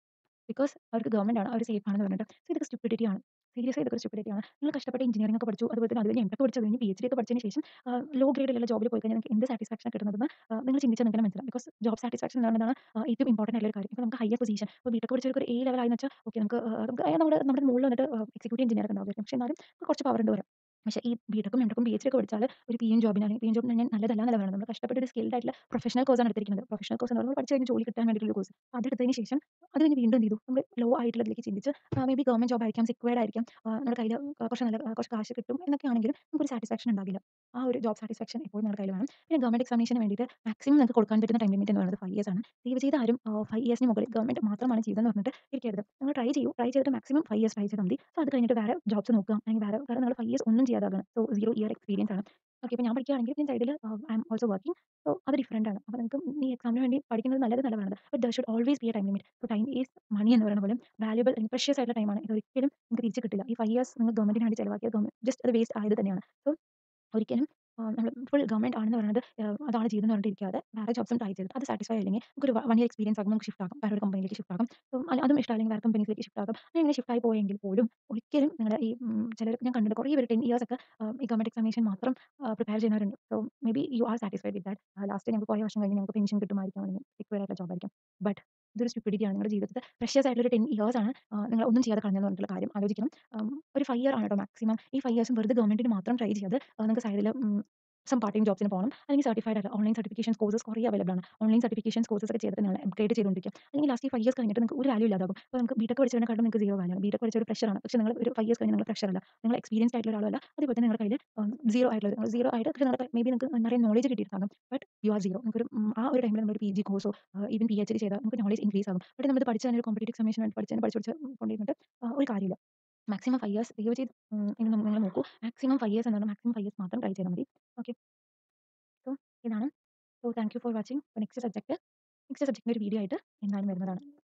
ബിക്കോസ് അവർക്ക് ഗവൺമെന്റ് ആണ്. അവർ സേഫ് ആണെന്ന് പറഞ്ഞിട്ട്. സോ ഇതൊക്കെ സ്റ്റുപ്പിഡിറ്റി ആണ്. സീരിയസ്ലി ഇതൊക്കെ സ്റ്റുപ്പിഡിറ്റി ആണ്. നിങ്ങൾ കഷ്ടപ്പെട്ട് എഞ്ചിനീയറിംഗ് ഒക്കെ പഠിച്ചു. അതുപോലെ തന്നെ അത് കഴിഞ്ഞ് എംടെക് പഠിച്ചു. അത് കഴിഞ്ഞ് പിഎച്ച്ഡി ഒക്കെ പഠിച്ചതിന് ശേഷം ആഹ് ലോ ഗ്രേഡിലുള്ള ജോബിൽ പോയി കഴിഞ്ഞാൽ നിങ്ങൾക്ക് എന്ത് സാറ്റിസ്ഫാക്ഷനാ കിട്ടുന്നതെന്ന് ആഹ് നിങ്ങൾ ചിന്തിച്ചാൽ നിങ്ങൾക്ക് തന്നെ മനസ്സിലാവും. ബിക്കോസ് ജോബ് സാറ്റിസ്ഫാക്ഷൻ എന്ന് പറയുന്നതാണ് ആഹ് ഏറ്റവും ഇമ്പോർട്ടന്റ് ആയിട്ടുള്ള ഒരു കാര്യം. ഇപ്പോൾ നമുക്ക് ഹയർ പൊസിഷൻ ഇപ്പോൾ ബിടെക് പഠിച്ചവർക്ക് ഒരു എ ലെവൽ ആയെന്ന് വെച്ചാൽ ഓക്കെ നമുക്ക് ആഹ് നമുക്ക് നമ്മുടെ നമ്മുടെ മുകളിൽ വന്നിട്ട് എക്സിക്യൂട്ടീവ് എഞ്ചിനീയർ ഒക്കെ ഉണ്ടാവുമായിരിക്കും. പക്ഷേ എന്നാലും കുറച്ച് പവർ ഉണ്ട് വരാൻ. പക്ഷേ ഈ ബിടെക്കും എംടെക്കും പിഎച്ച്ഡി ഒക്കെ പഠിച്ചാൽ ഒരു പിഎം ജോബിന് അല്ലെങ്കിൽ പിഎം ജോബിന് ഞാൻ നല്ലതല്ല എന്നല്ല പറയുന്നത്. നമ്മൾ കഷ്ടപ്പെട്ട് ഒരു സ്കിൽഡ് ആയിട്ടുള്ള പ്രൊഫഷണൽ കോഴ്സ് ആണ് എടുത്തിരിക്കുന്നത്. പ്രൊഫഷണൽ കോഴ്സ് എന്ന് പറയുന്നത് പഠിച്ച് കഴിഞ്ഞ് ജോലി കിട്ടാൻ വേണ്ടിയിട്ടുള്ള കോഴ്സ്. അതെടുത്തതിന് ശേഷം അത് കഴിഞ്ഞ് വീണ്ടും എന്ത് ചെയ്തു നമ്മൾ ലോ ആയിട്ടുള്ളതിലേക്ക് ചിന്തിച്ച് ആഹ് മേ ബി ഗവൺമെന്റ് ജോബ് ആയിരിക്കാം സെക്യൂർഡ് ആയിരിക്കാം. ആഹ് നമ്മുടെ കയ്യിൽ കുറച്ച് നല്ല കുറച്ച് കാശ് കിട്ടും എന്നൊക്കെ ആണെങ്കിലും നമുക്കൊരു സാറ്റിസ്ഫാക്ഷൻ ഉണ്ടാകില്ല. ആ ഒരു ജോബ് സാറ്റിസ്ഫാക്ഷൻ എപ്പോഴും നമ്മുടെ കയ്യിൽ വേണം. പിന്നെ ഗവൺമെന്റ് എക്സാമിനേഷന് വേണ്ടിയിട്ട് മാക്സിമം നിങ്ങൾക്ക് കൊടുക്കാൻ പറ്റുന്ന ടൈം ലിമിറ്റ് എന്ന് പറയുന്നത് 5 ഇയേഴ്സ് ആണ്. ദയവ് ചെയ്ത് ആരും ആഹ് 5 ഇയേഴ്സിന് മുകളിൽ ഗവൺമെന്റ് മാത്രമാണ് ജീവിതം എന്ന് പറഞ്ഞിട്ട് ഇരിക്കരുത്. നിങ്ങൾ ട്രൈ ചെയ്യൂ. ട്രൈ ചെയ്തിട്ട് മാക്സിമം 5 ഇയേഴ്സ് ട്രൈ ചെയ്താൽ മതി. സോ അത് കഴിഞ്ഞിട്ട് വേറെ ജോബ്സ് നോക്കുക. അല്ലെങ്കിൽ വേറെ കാരണം നിങ്ങൾ 5 ഇയേഴ്സ് ഒന്നും ചെയ്യാതാകണം. സോ 0 ഇയർ എക്സ്പീരിയൻസ് ആണ്. ഓക്കെ ഇപ്പോൾ ഞാൻ പഠിക്കുകയാണെങ്കിൽ ഞാൻ സൈഡിൽ I am also working. So അത് ഡിഫറന്റ് ആണ്. അപ്പോൾ നിങ്ങൾക്ക് ഈ എക്സാമിന് വേണ്ടി പഠിക്കുന്നത് നല്ലത് നല്ലതാണ്. But there should always be a time limit. So time is money എന്ന് പറയുന്ന പോലെ വാല്യുബിൾ അല്ലെങ്കിൽ പ്രഷ്യസ് ആയിട്ടുള്ള ടൈമാണ്. ഇതൊരിക്കലും നിങ്ങൾക്ക് തിരിച്ച് കിട്ടില്ല. ഈ 5 ഇയേഴ്സ് നിങ്ങൾ ഗവൺമെന്റിന് വേണ്ടി ചിലവാക്കിയത് ഗവ ജസ്റ്റ് അത് വേസ്റ്റ് ആയത് തന്നെയാണ്. സോ ഒരിക്കലും ആഹ് നമ്മൾ ഫുൾ ഗവൺമെന്റ് ആണെന്ന് പറയുന്നത് ആഹ് അതാണ് ജീവിതം എന്ന് പറഞ്ഞിട്ട് ഇരിക്കാതെ വേറെ ജോബ്സും ട്രൈ ചെയ്തിട്ട് അത് സാറ്റിസ്ഫൈ ആയില്ലെങ്കിൽ നമുക്കൊരു 1 ഇയർ എക്സ്പീരിയൻസ് ആകുമ്പോൾ നമുക്ക് ഷിഫ്റ്റ് ആകാം. വേറെ ഒരു കമ്പനിയിലേക്ക് ഷിഫ്റ്റ് ആകാം. സോ അതും ഇഷ്ടമല്ലെങ്കിൽ വേറെ കമ്പനീസിലേക്ക് ഷിഫ്റ്റ് ആകാം. അങ്ങനെ ഷിഫ്റ്റ് ആയി പോയെങ്കിൽ പോലും ഒരിക്കലും നിങ്ങളുടെ ഈ ഉം ചിലർ ഞാൻ കണ്ടിട്ടുണ്ട് കുറേ പേര് 10 ഇയേഴ്സ് ഒക്കെ ആഹ് ഈ ഗവൺമെന്റ് എക്സാമിനേഷൻ മാത്രം ആഹ് പ്രിപ്പയർ ചെയ്യുന്നവരുണ്ട്. So maybe you are satisfied with that. Last ഞങ്ങൾക്ക് കുറേ വർഷം കഴിഞ്ഞ് ഞങ്ങൾക്ക് പെൻഷൻ കിട്ടുമായിരിക്കാം അല്ലെങ്കിൽ സെക്യൂർഡ് ആയിട്ടുള്ള ജോബ് ആയിരിക്കും. ബട്ട് ഇതൊരു സ്റ്റുപ്പിഡിറ്റി ആണ്. നിങ്ങളുടെ ജീവിതത്തിൽ പ്രഷ്യസ് ആയിട്ടുള്ള ഒരു 10 ഇയേഴ്സ് ആണ് ആഹ് നിങ്ങൾ ഒന്നും ചെയ്യാതെ കളഞ്ഞതെന്ന് പറഞ്ഞിട്ടുള്ള കാര്യം ആലോചിക്കണം. ഉം ഒരു 5 ഇയർ ആണ് കേട്ടോ മാക്സിമം. ഈ 5 ഇയേഴ്സും വെറുതെ ഗവൺമെന്റിന് മാത്രം ട്രൈ ചെയ്യാതെ ആഹ് നിങ്ങൾക്ക് സൈഡിൽ ഉം സം പാർട്ട് ടൈം ജോബ്സിന് പോകണം. അല്ലെങ്കിൽ സർട്ടിഫൈഡ് ആയിട്ടുള്ള ഓൺലൈൻ സർട്ടിഫിക്കേഷൻ കോഴ്സസ് കുറേ അവൈലബിൾ ആണ്. ഓൺലൈൻ സർട്ടിഫിക്കേഷൻ കോഴ്സസ് ഒക്കെ ചെയ്തിട്ട് നിങ്ങൾ അപ്ഗ്രേഡ് ചെയ്തുകൊണ്ടിരിക്കുക. അല്ലെങ്കിൽ ലാസ്റ്റ് ഈ 5 ഇയേഴ്സ് കഴിഞ്ഞിട്ട് നിങ്ങൾക്ക് ഒരു വാല്യൂ ഇല്ലാതാകും. ഇപ്പോൾ നമുക്ക് ബിടെക് പഠിച്ചതിനെക്കാളും നിങ്ങൾക്ക് സീറോ വാല്യൂ ആണ്. ബിടെക് പഠിച്ച ഒരു ഫ്രഷർ ആണ്. പക്ഷേ നിങ്ങൾ ഒരു 5 ഇയേഴ്സ് കഴിഞ്ഞ് നിങ്ങൾ ഫ്രഷർ അല്ല. നിങ്ങൾ എക്സ്പീരിയൻസ്ഡ് ആയിട്ടുള്ള ഒരാളും അല്ല. അതേപോലെ തന്നെ നിങ്ങളുടെ കയ്യിൽ ഉം സീറോ ആയിട്ടുള്ളത് നിങ്ങൾ സീറോ ആയിട്ട് പക്ഷേ നിങ്ങളുടെ മേ ബി നിങ്ങൾക്ക് നിറയെ നോളഡ്ജ് കിട്ടിയിട്ടുണ്ടാകും. But you are zero. നിങ്ങൾക്കൊരു ഉം ആ ഒരു ടൈമിൽ നമ്മളൊരു പിജി കോഴ്സോ ആഹ് ഈവൻ പിഎച്ച്ഡി ചെയ്താൽ നമുക്ക് നോളഡ്ജ് ഇൻക്രീസ് ആകും. ബട്ട് നമ്മൾ പഠിച്ച് തന്നെ ഒരു കോമ്പറ്റീറ്റീവ് എക്സാമിനേഷന് വേണ്ടി പഠിച്ച് തന്നെ പഠിച്ച് പഠിച്ച് കൊണ്ടിരുന്നിട്ട് ആഹ് ഒരു കാര്യമില്ല. മാക്സിമം 5 ഇയേഴ്സ് ദയവ് ചെയ്ത് ഉം ഇനി നിങ്ങൾ നോക്കൂ. മാക്സിമം 5 ഇയേഴ്സ് എന്ന് പറഞ്ഞാൽ മാക്സിമം 5 ഇയേഴ്സ് മാത്രം ട്രൈ ചെയ്താൽ മതി. ഓക്കെ. സോ ഇതാണ്. So thank you for watching. Next subject next സബ്ജക്റ്റിന്റെ ഒരു വീഡിയോ ആയിട്ട് എന്തായാലും വരുന്നതാണ്.